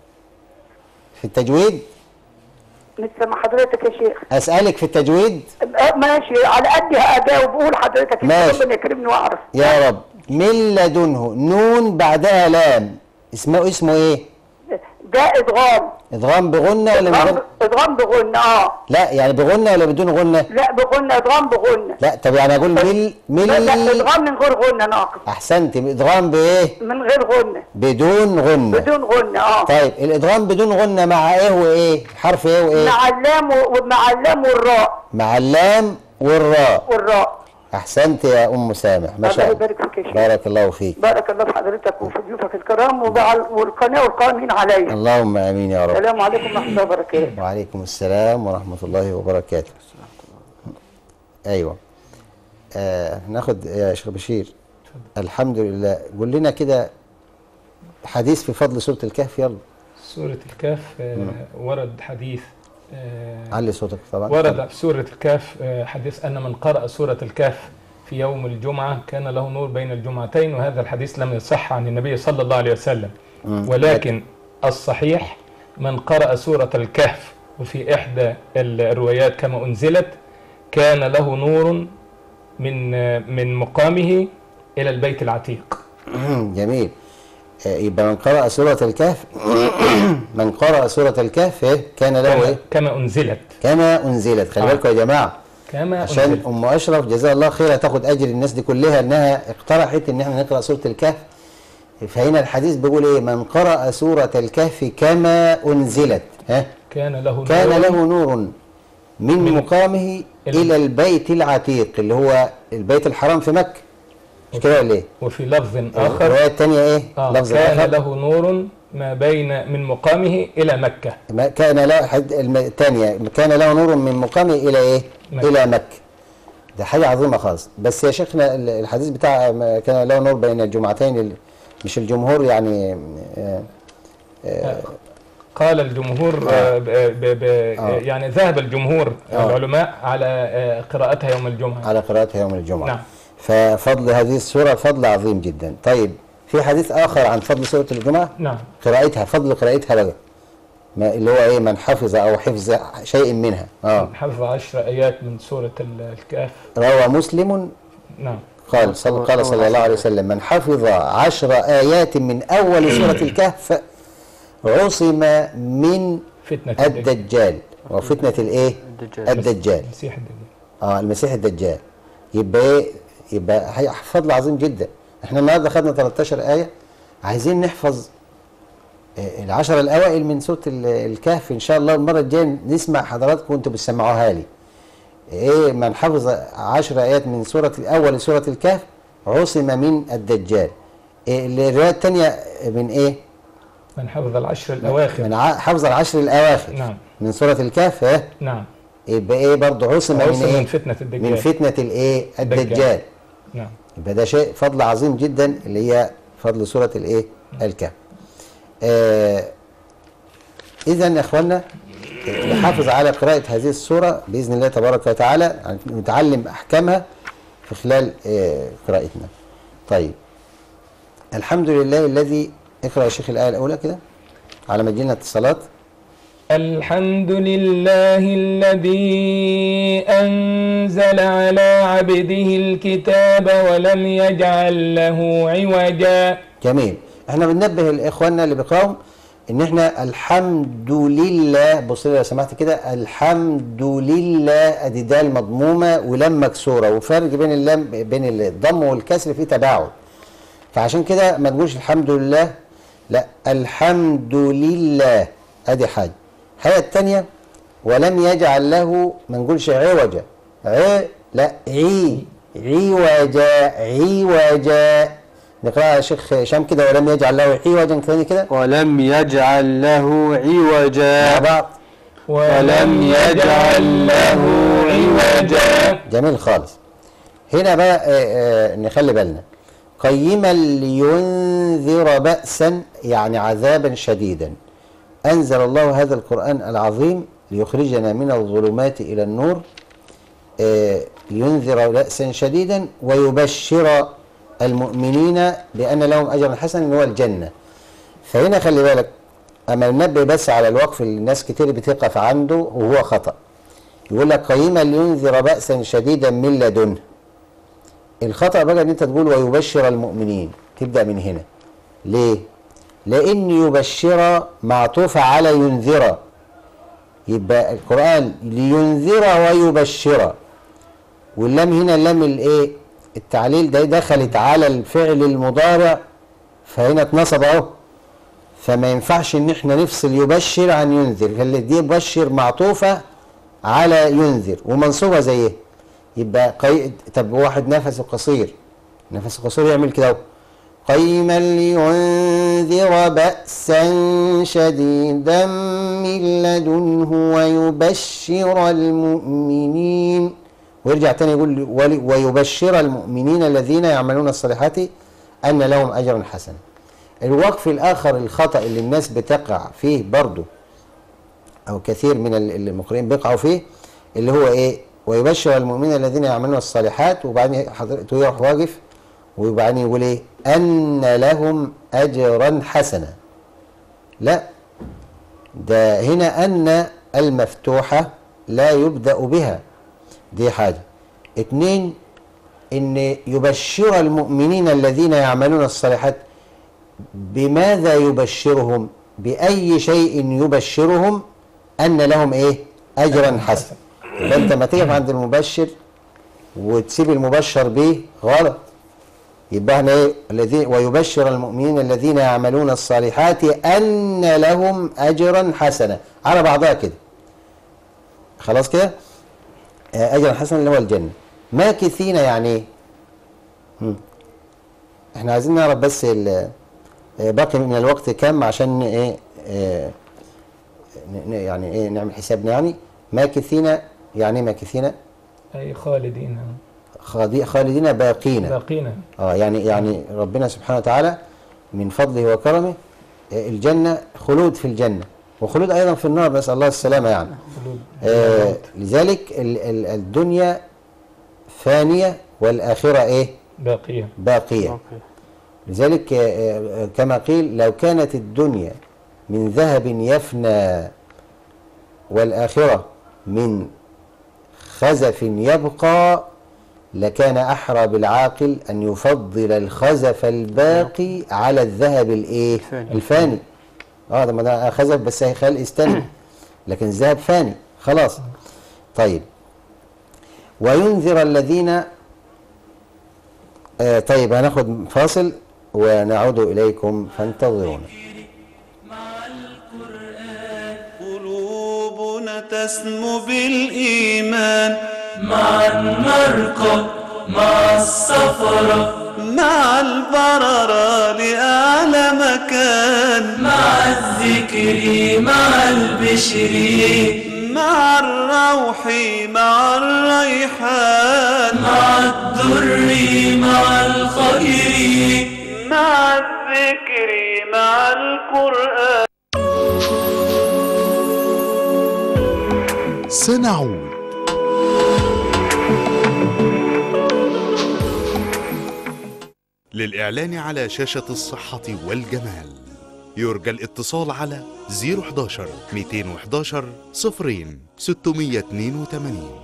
[SPEAKER 3] في التجويد
[SPEAKER 12] مستمع حضرتك يا شيخ
[SPEAKER 3] أسألك في التجويد
[SPEAKER 12] أه، ماشي على قد هجاوب قول حضرتك
[SPEAKER 3] ماشي.
[SPEAKER 12] ربنا يكرمني واعرف
[SPEAKER 3] يا رب من لدنه نون بعدها لام اسمه اسمه ايه
[SPEAKER 12] ده ادغام
[SPEAKER 3] ادغام بغنة ولا
[SPEAKER 12] ادغام
[SPEAKER 3] بغنة
[SPEAKER 12] ادغام بغنى اه
[SPEAKER 3] لا يعني بغنة ولا بدون غنة
[SPEAKER 12] لا بغنى ادغام بغنى
[SPEAKER 3] لا طب يعني اقول مل
[SPEAKER 12] لا لا
[SPEAKER 3] مل
[SPEAKER 12] ادغام من غير غنى ناقص
[SPEAKER 3] احسنت ادغام بايه
[SPEAKER 12] من غير غنى
[SPEAKER 3] بدون غنة
[SPEAKER 12] بدون غنى اه
[SPEAKER 3] طيب الادغام بدون غنة مع ايه وايه حرف ايه وايه
[SPEAKER 12] مع اللام و- ومع اللام والراء
[SPEAKER 3] مع اللام والراء
[SPEAKER 12] والراء
[SPEAKER 3] احسنت يا ام سامح ما شاء
[SPEAKER 12] الله
[SPEAKER 3] الله
[SPEAKER 12] يبارك فيك يا شيخ
[SPEAKER 3] بارك الله فيك
[SPEAKER 12] بارك الله في حضرتك وفي ضيوفك الكرام وبع- والقناه والقائمين عليا
[SPEAKER 3] اللهم امين يا رب
[SPEAKER 12] السلام عليكم ورحمه الله وبركاته
[SPEAKER 3] وعليكم السلام ورحمة الله وبركاته أيوة آه ناخد يا شيخ بشير الحمد لله قول لنا كده حديث في فضل سورة الكهف يلا
[SPEAKER 4] سورة الكهف آه، ورد حديث آه،
[SPEAKER 3] علي صوتك طبعا
[SPEAKER 4] ورد في سورة الكهف آه، حديث أن من قرأ سورة الكهف في يوم الجمعة كان له نور بين الجمعتين وهذا الحديث لم يصح عن النبي صلى الله عليه وسلم
[SPEAKER 3] مم.
[SPEAKER 4] ولكن الصحيح من قرأ سورة الكهف وفي إحدى الروايات كما أنزلت كان له نور من آه، من مقامه إلى البيت العتيق
[SPEAKER 3] جميل آه يبقى من قرأ سورة الكهف من قرأ سورة الكهف إيه؟ كان له
[SPEAKER 4] كما,
[SPEAKER 3] إيه؟
[SPEAKER 4] كما أنزلت
[SPEAKER 3] كما أنزلت خلي
[SPEAKER 4] آه.
[SPEAKER 3] بالكم يا جماعة
[SPEAKER 4] كما
[SPEAKER 3] عشان
[SPEAKER 4] أنزلت
[SPEAKER 3] ام اشرف جزاها الله خير هتاخد اجر الناس دي كلها انها اقترحت ان احنا نقرا سوره الكهف فهنا الحديث بيقول ايه من قرأ سورة الكهف كما انزلت ها
[SPEAKER 4] كان له
[SPEAKER 3] كان
[SPEAKER 4] نور
[SPEAKER 3] له نور من,
[SPEAKER 4] من-
[SPEAKER 3] مقامه
[SPEAKER 4] ال-
[SPEAKER 3] الى البيت العتيق اللي هو البيت الحرام في مكة مش كده ولا ايه؟
[SPEAKER 4] وفي لفظ آخر
[SPEAKER 3] الرواية الثانية ايه؟
[SPEAKER 4] آه
[SPEAKER 3] لفظ
[SPEAKER 4] كان
[SPEAKER 3] آخر
[SPEAKER 4] له نور ما بين من مقامه إلى مكة
[SPEAKER 3] ما كان له حد الم- الثانية كان له نور من مقامه الى ايه؟
[SPEAKER 4] مكة.
[SPEAKER 3] الى مكة ده حاجة عظيمة خالص بس يا شيخنا ال- الحديث بتاع ما كان له نور بين الجمعتين ال- مش الجمهور يعني آه، آه،
[SPEAKER 4] قال الجمهور آه. ب ب ب
[SPEAKER 3] آه.
[SPEAKER 4] يعني ذهب الجمهور
[SPEAKER 3] آه.
[SPEAKER 4] العلماء على آه، قراءتها يوم الجمعة
[SPEAKER 3] على قراءتها يوم الجمعة
[SPEAKER 4] نعم.
[SPEAKER 3] ففضل هذه السورة فضل عظيم جدا طيب في حديث آخر عن فضل سورة الجمعة
[SPEAKER 4] نعم
[SPEAKER 3] قراءتها فضل قراءتها بقى ما اللي هو ايه من حفظ او حفظ شيء منها اه
[SPEAKER 4] حفظ عشر آيات من سورة ال- الكهف
[SPEAKER 3] روى مسلم
[SPEAKER 4] نعم
[SPEAKER 3] قال صلى قال صلى الله عليه وسلم من حفظ عشر آيات من أول سورة الكهف عصم من
[SPEAKER 4] فتنة الدجال
[SPEAKER 3] الدجال وفتنة الايه
[SPEAKER 5] الدجال.
[SPEAKER 3] الدجال
[SPEAKER 4] المسيح الدجال
[SPEAKER 3] اه المسيح الدجال يبقى ايه يبقى هي فضل عظيم جدا احنا النهارده خدنا 13 ايه عايزين نحفظ آه، العشرة الاوائل من سوره ال- الكهف ان شاء الله المره الجايه نسمع حضراتكم وانتم بتسمعوها لي ايه من حفظ عشر ايات من سوره الاول سوره الكهف عصم من الدجال إيه الروايه الثانيه من ايه
[SPEAKER 4] من حفظ العشر الأواخر
[SPEAKER 3] من ع- حفظ العشر الاواخر
[SPEAKER 4] نعم
[SPEAKER 3] من سوره الكهف ها
[SPEAKER 4] نعم
[SPEAKER 3] يبقى ايه برضه عصم
[SPEAKER 4] عصم
[SPEAKER 3] من ايه
[SPEAKER 4] من فتنة الدجال.
[SPEAKER 3] من فتنه الايه
[SPEAKER 4] الدجال.
[SPEAKER 3] الدجال
[SPEAKER 4] نعم
[SPEAKER 3] يبقى ده شيء فضل عظيم جدا اللي هي فضل سوره الايه الكهف آه اذا يا اخوانا نحافظ على قراءه هذه السوره باذن الله تبارك وتعالى يعني نتعلم احكامها في خلال آه قراءتنا طيب الحمد لله الذي اقرا يا شيخ الايه الاولى كده على ما تجينا اتصالات
[SPEAKER 4] الحمد لله الذي أنزل على عبده الكتاب ولم يجعل له عوجا
[SPEAKER 3] جميل احنا بننبه الاخواننا اللي بيقراوا ان احنا الحمد لله بص لي لو سمحت كده الحمد لله ادي دال مضمومه ولام مكسوره وفرق بين اللام بين الضم والكسر في تباعد فعشان كده ما تقولش الحمد لله لا الحمد لله ادي حاجه الحاجه الثانيه ولم يجعل له ما نقولش عوجا ع لا عي عوجا عوجا نقراها يا شيخ هشام كده ولم يجعل له عوجا ثاني كده
[SPEAKER 5] ولم يجعل له عوجا
[SPEAKER 3] مع بعض
[SPEAKER 5] ولم يجعل له عوجا
[SPEAKER 3] جميل خالص هنا بقى آه، آه، نخلي بالنا قيما لينذر بأسا يعني عذابا شديدا أنزل الله هذا القرآن العظيم ليخرجنا من الظلمات إلى النور آه، لينذر بأسا شديدا ويبشر المؤمنين بأن لهم أجرا حسنا هو الجنة فهنا خلي بالك أما ننبه بس على الوقف اللي الناس كتير بتقف عنده وهو خطأ يقول لك قيما لينذر بأسا شديدا من لدنه الخطأ بقى ان انت تقول ويبشر المؤمنين تبدأ من هنا ليه لان يبشر معطوفة على ينذر يبقى القرآن لينذر ويبشر واللام هنا اللام الايه التعليل ده دخلت على الفعل المضارع فهنا اتنصب اهو فما ينفعش ان احنا نفصل يبشر عن ينذر اللي دي يبشر معطوفة على ينذر ومنصوبة زيه يبقى قي... طب واحد نفسه قصير نفسه قصير يعمل كده اهو. قيما لينذر بأسا شديدا من لدنه ويبشر المؤمنين ويرجع تاني يقول ولي- ويبشر المؤمنين الذين يعملون الصالحات أن لهم أجرا حسنا الوقف الآخر الخطأ اللي الناس بتقع فيه برضه أو كثير من ال- المقرئين بيقعوا فيه اللي هو إيه ويبشر المؤمنين الذين يعملون الصالحات وبعدين حضرتك يروح واقف وبعدين يقول ايه ان لهم اجرا حسنا لا ده هنا ان المفتوحه لا يبدا بها دي حاجه اتنين ان يبشر المؤمنين الذين يعملون الصالحات بماذا يبشرهم باي شيء يبشرهم ان لهم ايه اجرا حسنا فانت ما تقف عند المبشر وتسيب المبشر به غلط يبقى احنا ايه الذي ويبشر المؤمنين الذين يعملون الصالحات ان لهم اجرا حسنا على بعضها كده خلاص كده آه، اجرا حسنا اللي هو الجنه ماكثين يعني ايه مم. احنا عايزين نعرف بس ال- آه، باقي من الوقت كم عشان ايه آه، ن- ن- يعني ايه نعمل حسابنا يعني ماكثين يعني ايه ماكثين
[SPEAKER 4] أي خالدين
[SPEAKER 3] خالدي- خالدين باقين
[SPEAKER 4] باقين
[SPEAKER 3] اه يعني يعني ربنا سبحانه وتعالى من فضله وكرمه آه، الجنة خلود في الجنة وخلود أيضا في النار نسأل الله السلامة يعني آه لذلك ال- ال- الدنيا فانية والآخرة إيه
[SPEAKER 4] باقية
[SPEAKER 3] باقية لذلك آه، آه، كما قيل لو كانت الدنيا من ذهب يفنى والآخرة من خزف يبقى لكان أحرى بالعاقل أن يفضل الخزف الباقي على الذهب الإيه؟ الفاني اه ده ما ده خزف بس هيخلي استنى لكن الذهب فاني خلاص طيب وينذر الذين آه طيب هناخد فاصل ونعود إليكم فانتظرونا
[SPEAKER 2] قلوبنا تسمو بالإيمان
[SPEAKER 1] معا نرقى مع السفرة
[SPEAKER 2] مع البررة لأعلى مكان
[SPEAKER 1] مع الذكر مع البشر
[SPEAKER 2] مع الروح مع الريحان
[SPEAKER 1] مع الدر مع الخير
[SPEAKER 2] مع الذكر مع القرآن
[SPEAKER 7] سنعود للإعلان على شاشة الصحة والجمال يرجى الاتصال على 011 211 صفرين 682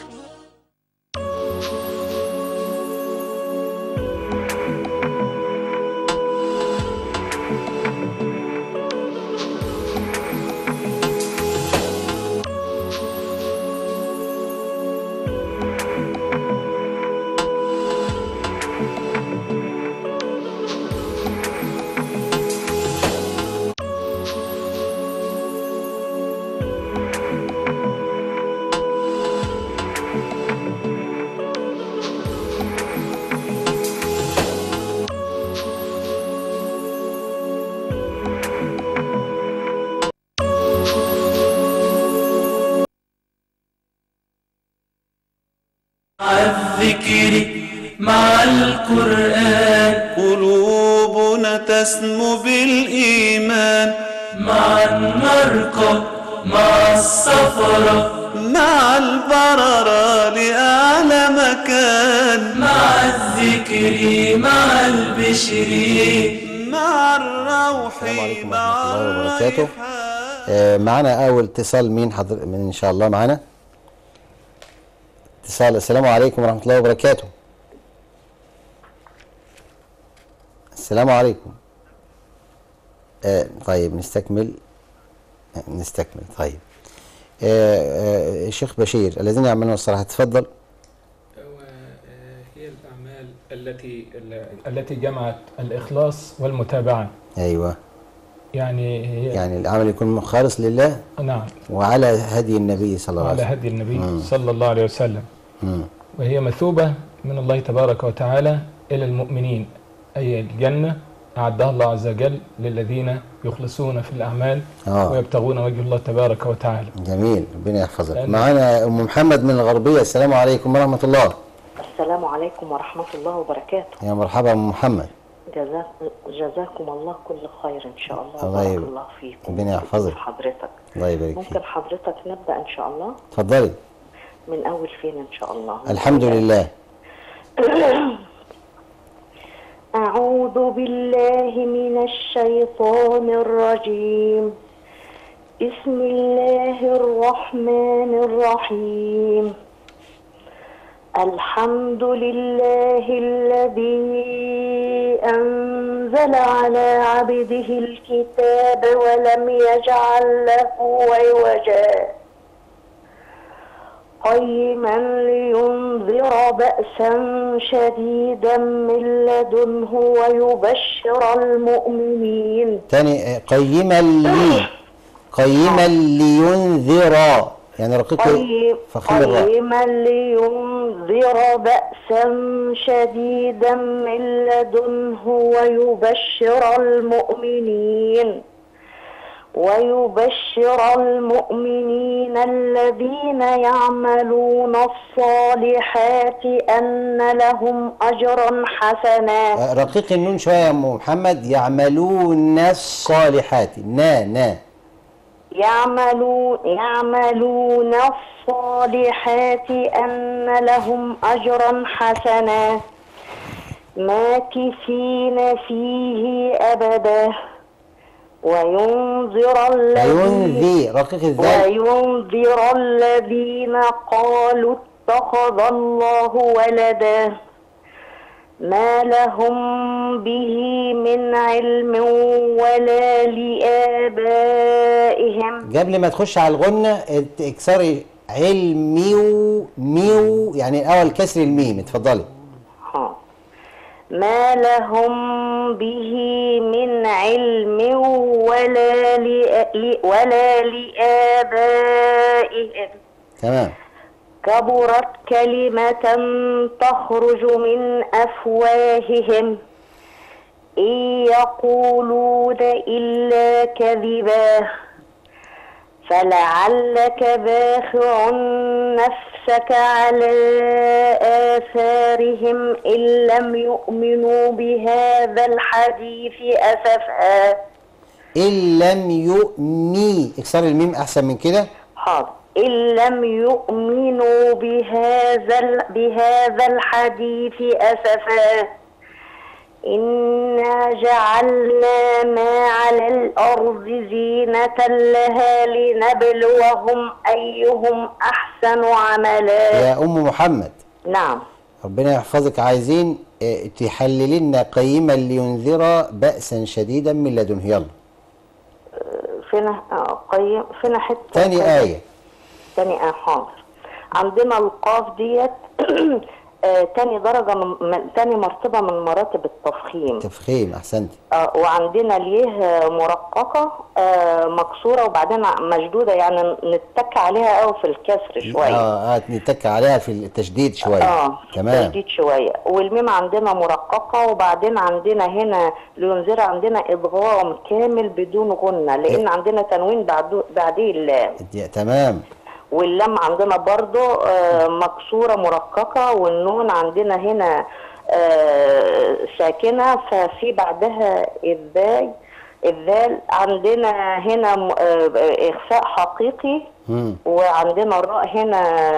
[SPEAKER 1] مع الذكر مع القرآن
[SPEAKER 2] قلوبنا تسمو بالإيمان
[SPEAKER 1] معا نرقى مع السفرة
[SPEAKER 2] مع البررة لأعلى مكان
[SPEAKER 1] مع الذكر مع البشر
[SPEAKER 2] مع الروح
[SPEAKER 3] السلام عليكم
[SPEAKER 2] مع
[SPEAKER 3] ورحمة الله وبركاته
[SPEAKER 2] الريحان
[SPEAKER 3] آه معنا أول اتصال مين حضر من إن شاء الله معنا اتصال السلام عليكم ورحمة الله وبركاته السلام عليكم آه طيب نستكمل آه، نستكمل طيب آه آه الشيخ بشير الذين يعملون الصلاة تفضل
[SPEAKER 4] هي الأعمال التي التي جمعت الإخلاص والمتابعة
[SPEAKER 3] أيوة
[SPEAKER 4] يعني هي
[SPEAKER 3] يعني العمل يكون خالص لله
[SPEAKER 4] نعم
[SPEAKER 3] وعلى هدي النبي صلى الله
[SPEAKER 4] على
[SPEAKER 3] عليه
[SPEAKER 4] هدي النبي
[SPEAKER 3] مم.
[SPEAKER 4] صلى الله عليه وسلم
[SPEAKER 3] وسلم
[SPEAKER 4] وهي مثوبة من الله تبارك وتعالى إلى المؤمنين أي الجنة أعدها الله عز وجل للذين يخلصون في الأعمال
[SPEAKER 3] آه.
[SPEAKER 4] ويبتغون وجه الله تبارك وتعالى
[SPEAKER 3] جميل ربنا يحفظك
[SPEAKER 4] لأن-
[SPEAKER 3] معانا ام محمد من الغربيه السلام عليكم ورحمه الله
[SPEAKER 13] السلام عليكم ورحمة الله وبركاته
[SPEAKER 3] يا مرحبا ام محمد
[SPEAKER 13] جزاك جزاكم الله كل خير إن شاء الله
[SPEAKER 3] الله
[SPEAKER 13] بارك
[SPEAKER 3] يبارك.
[SPEAKER 13] الله فيكم
[SPEAKER 3] ربنا يحفظك.
[SPEAKER 13] حضرتك
[SPEAKER 3] الله يبارك فيك
[SPEAKER 13] ممكن حضرتك نبدأ إن شاء الله
[SPEAKER 3] اتفضلي
[SPEAKER 13] من أول فين إن شاء الله
[SPEAKER 3] الحمد لله
[SPEAKER 13] أعوذ بالله من الشيطان الرجيم بسم الله الرحمن الرحيم الحمد لله الذي أنزل على عبده الكتاب ولم يجعل له عوجا قيما لينذر بأسا شديدا من لدنه ويبشر المؤمنين
[SPEAKER 3] تاني آه، قيما لي قيما لينذر يعني رقيق
[SPEAKER 13] قيم-
[SPEAKER 3] فخم الراء
[SPEAKER 13] قيما لينذر بأسا شديدا من لدنه ويبشر المؤمنين ويبشر المؤمنين الذين يعملون الصالحات أن لهم أجرا حسنا
[SPEAKER 3] آه، رقيق النون شويه يا ام محمد يعملون الصالحات نا نا
[SPEAKER 13] يعملون يعملون الصالحات أن لهم أجرا حسنا ماكثين فيه أبدا وينذر الذين
[SPEAKER 3] وينذي رقيق الذال
[SPEAKER 13] وينذر الذين قالوا اتخذ الله ولدا ما لهم به من علم ولا لآبائهم
[SPEAKER 3] قبل ما تخش على الغنة ات- اكسري علميو ميو يعني الاول كسر الميم اتفضلي
[SPEAKER 13] ها.
[SPEAKER 14] ما لهم به من علم ولا لآ- ولا لآبائهم
[SPEAKER 3] تمام
[SPEAKER 14] كبرت كلمة تخرج من أفواههم إن يقولون إلا كذبا فلعلك باخع نفسك على آثارهم إن لم يؤمنوا بهذا الحديث أسفا
[SPEAKER 3] إن لم يؤني اكسر الميم أحسن من كده
[SPEAKER 14] حاضر إن لم يؤمنوا بهذا ال- بهذا الحديث أسفا إنا جعلنا ما على الأرض زينة لها لنبلوهم أيهم أحسن عملا
[SPEAKER 3] يا أم محمد
[SPEAKER 14] نعم
[SPEAKER 3] ربنا يحفظك عايزين آه، تحللي لنا قيما لينذر بأسا شديدا من لدنه يلا
[SPEAKER 14] فينا آه، قيم فينا حتة
[SPEAKER 3] تاني آية
[SPEAKER 14] تاني آية حاضر عندنا القاف ديت آه، تاني درجة من من- تاني مرتبة من مراتب التفخيم
[SPEAKER 3] تفخيم أحسنت
[SPEAKER 14] آه، وعندنا ليه آه، مرققة آه، مكسورة وبعدين مشدودة يعني نتك عليها قوي في الكسر شوية
[SPEAKER 3] اه اه نتك عليها في التشديد شوية
[SPEAKER 14] اه
[SPEAKER 3] تمام
[SPEAKER 14] تشديد شوية والميم عندنا مرققة وبعدين عندنا هنا لينذر عندنا إدغام كامل بدون غنة لأن عندنا تنوين بعده بعديه اللام
[SPEAKER 3] دي- تمام
[SPEAKER 14] واللام عندنا برضو آه، مكسورة مرققة والنون عندنا هنا آه، ساكنة ففي بعدها الذال الذال عندنا هنا م- آه، إخفاء حقيقي
[SPEAKER 3] مم.
[SPEAKER 14] وعندنا الراء هنا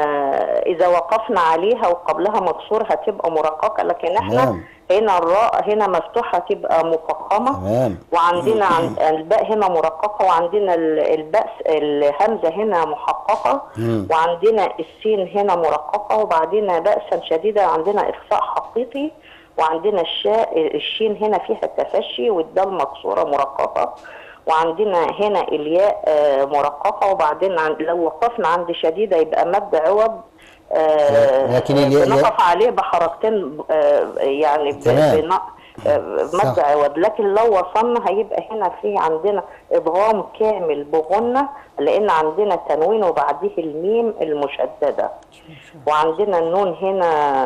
[SPEAKER 14] إذا وقفنا عليها وقبلها مكسور هتبقى مرققة لكن احنا
[SPEAKER 3] تمام.
[SPEAKER 14] هنا الراء هنا مفتوحة تبقى مفخمة
[SPEAKER 3] تمام
[SPEAKER 14] وعندنا عن- الباء هنا مرققة وعندنا ال- الباء الهمزة هنا محققة
[SPEAKER 3] مم.
[SPEAKER 14] وعندنا السين هنا مرققة وبعدين بأسا شديدا عندنا إخفاء حقيقي وعندنا الشاء الشين هنا فيها التفشي والدال مكسورة مرققة وعندنا هنا الياء آه، مرققة وبعدين عن لو وقفنا عند شديدة يبقى مد عوض آه،
[SPEAKER 3] لكن الياء-
[SPEAKER 14] بنقف عليه بحركتين آه، يعني ب-
[SPEAKER 3] تمام.
[SPEAKER 14] بن- آه، مد
[SPEAKER 3] صح.
[SPEAKER 14] عوض لكن لو وصلنا هيبقى هنا في عندنا ادغام كامل بغنة لان عندنا تنوين وبعديه الميم المشددة وعندنا النون هنا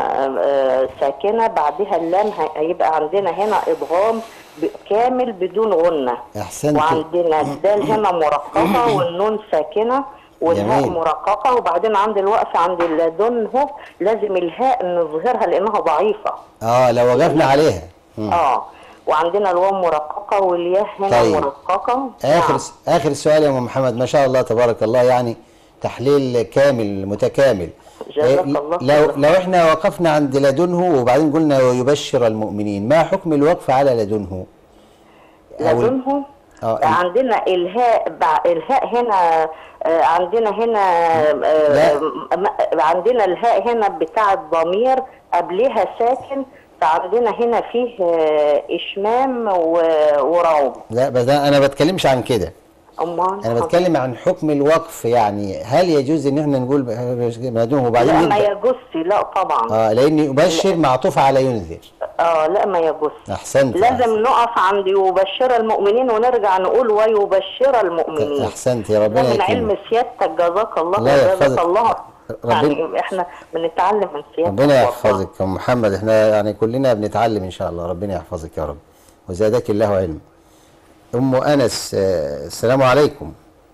[SPEAKER 14] آه، ساكنة بعدها اللام هي- هيبقى عندنا هنا ادغام ب- كامل بدون غنة
[SPEAKER 3] أحسنت
[SPEAKER 14] وعندنا الدال هنا مرققة والنون ساكنة والهاء
[SPEAKER 3] جميل.
[SPEAKER 14] مرققة وبعدين عند الوقف عند اللدن هو لازم الهاء نظهرها لأنها ضعيفة
[SPEAKER 3] اه لو وقفنا عليها مم.
[SPEAKER 14] اه وعندنا الواو مرققة والياء هنا
[SPEAKER 3] طيب.
[SPEAKER 14] مرققة
[SPEAKER 3] آخر
[SPEAKER 14] نعم.
[SPEAKER 3] آخر سؤال يا أم محمد ما شاء الله تبارك الله يعني تحليل كامل متكامل
[SPEAKER 14] جزاك
[SPEAKER 3] إيه،
[SPEAKER 14] الله
[SPEAKER 3] لو
[SPEAKER 14] خير.
[SPEAKER 3] لو احنا وقفنا عند لدنه وبعدين قلنا ويبشر المؤمنين ما حكم الوقف على لدنه أو-
[SPEAKER 14] لدنه
[SPEAKER 3] اه
[SPEAKER 14] عندنا الهاء بع- الهاء هنا آه، عندنا هنا آه،
[SPEAKER 3] لا.
[SPEAKER 14] م- عندنا الهاء هنا بتاع الضمير قبلها ساكن فعندنا هنا فيه آه، اشمام و- وروم
[SPEAKER 3] لا بس ده انا بتكلمش عن كده
[SPEAKER 14] امال
[SPEAKER 3] انا بتكلم عن حكم الوقف يعني هل يجوز ان احنا نقول لدنه وبعدين
[SPEAKER 14] لا ما
[SPEAKER 3] نبدأ
[SPEAKER 14] يجوزش لا طبعا
[SPEAKER 3] اه لان يبشر معطوف على ينذر
[SPEAKER 14] اه لا ما يجوز
[SPEAKER 3] احسنت
[SPEAKER 14] لازم نقف عند يبشر المؤمنين ونرجع نقول ويبشر المؤمنين
[SPEAKER 3] احسنت يا
[SPEAKER 14] ده
[SPEAKER 3] ربنا
[SPEAKER 14] من علم
[SPEAKER 3] يكرمك
[SPEAKER 14] سيادتك جزاك الله
[SPEAKER 3] الله
[SPEAKER 14] خير،
[SPEAKER 3] يحفظك.
[SPEAKER 14] جزاك الله
[SPEAKER 3] ربنا-
[SPEAKER 14] يعني احنا بنتعلم من سيادتك
[SPEAKER 3] ربنا
[SPEAKER 14] والله.
[SPEAKER 3] يحفظك يا محمد احنا يعني كلنا بنتعلم ان شاء الله ربنا يحفظك يا رب وزادك الله علم ام انس آه، السلام عليكم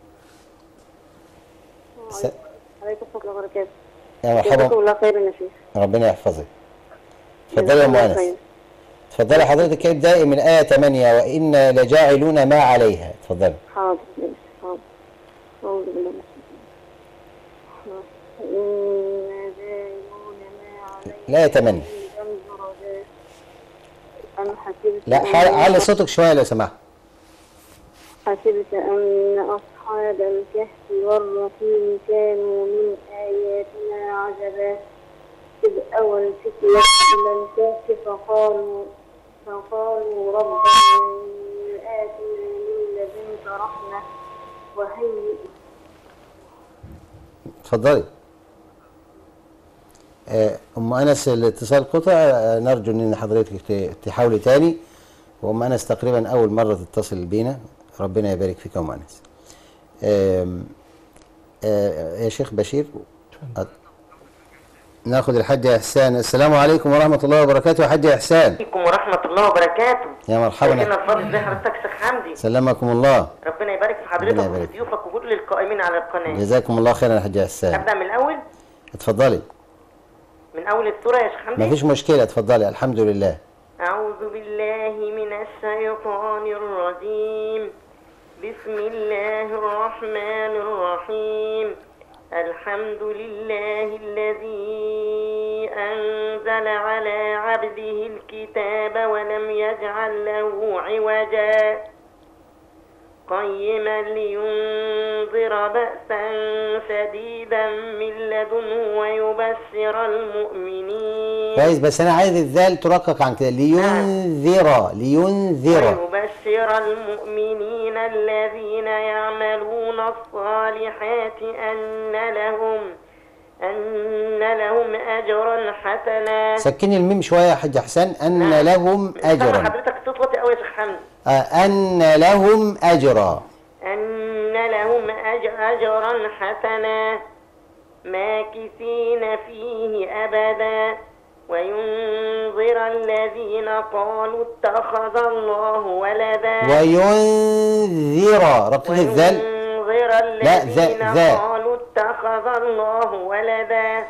[SPEAKER 3] س-
[SPEAKER 6] عليكم السلام وبركاته
[SPEAKER 3] يا
[SPEAKER 6] جزاكم
[SPEAKER 3] مرحبا
[SPEAKER 6] الله خيرا يا شيخ
[SPEAKER 3] ربنا يحفظك اتفضلي يا ام
[SPEAKER 6] جزاكم الله
[SPEAKER 3] انس
[SPEAKER 6] خير.
[SPEAKER 3] اتفضلي حضرتك ابدأي من آية 8 وإنا لجاعلون ما عليها اتفضلي
[SPEAKER 6] حاضر ماشي حاضر أعوذ بالله من الشيطان إنا جاعلون ما عليها
[SPEAKER 3] الآية 8
[SPEAKER 6] درجات أم حسبت
[SPEAKER 3] لا
[SPEAKER 6] أن-
[SPEAKER 3] حال- علي صوتك شوية لو سمحت
[SPEAKER 6] حسبت أن أصحاب الكهف والرقيم كانوا من آياتنا عجبا إذ أوى الفتية إلى الكهف فقالوا فقالوا ربنا آتنا من لدنك رحمة وهيئ
[SPEAKER 3] اتفضلي آه، ام انس الاتصال قطع آه، نرجو ان حضرتك ت- تحاولي تاني وام انس تقريبا اول مره تتصل بينا ربنا يبارك فيك يا ام انس آم، آه، يا شيخ بشير أ- ناخد الحاج احسان السلام عليكم ورحمه الله وبركاته يا حاج احسان
[SPEAKER 15] عليكم ورحمة الله وبركاته
[SPEAKER 3] يا مرحبا
[SPEAKER 15] شيخنا الفاضل ازي حضرتك شيخ حمدي
[SPEAKER 3] سلمكم الله
[SPEAKER 15] ربنا يبارك في
[SPEAKER 3] ربنا
[SPEAKER 15] حضرتك
[SPEAKER 3] يبارك.
[SPEAKER 15] وفي ضيوفك وكل القائمين على القناة
[SPEAKER 3] جزاكم الله خيرا يا حاج احسان
[SPEAKER 15] أبدأ من الأول
[SPEAKER 3] اتفضلي
[SPEAKER 15] من أول السورة يا شيخ حمدي
[SPEAKER 3] مفيش مشكله اتفضلي الحمد لله
[SPEAKER 15] أعوذ بالله من الشيطان الرجيم بسم الله الرحمن الرحيم الحمد لله الذي أنزل على عبده الكتاب ولم يجعل له عوجا قيما لينذر بأسا شديدا من لدنه ويبشر المؤمنين
[SPEAKER 3] كويس بس انا عايز الذال ترقق عن كده لينذر لينذر
[SPEAKER 15] ويبشر المؤمنين الذين يعملون الصالحات أن لهم أن لهم أجرا حسنا
[SPEAKER 3] سكني الميم شويه يا حاج احسان ان لهم
[SPEAKER 15] سامع
[SPEAKER 3] اجرا
[SPEAKER 15] حضرتك صوت واطي قوي يا شيخ حمد
[SPEAKER 3] آه، ان لهم اجرا
[SPEAKER 15] أن لهم أج- أجرا حسنا ماكثين فيه أبدا وينذر الذين قالوا اتخذ الله ولدا
[SPEAKER 3] وينذر رقق الذال
[SPEAKER 15] وينذر
[SPEAKER 3] لا، ذا-
[SPEAKER 15] الذين
[SPEAKER 3] ذا.
[SPEAKER 15] قالوا اتخذ الله ولدا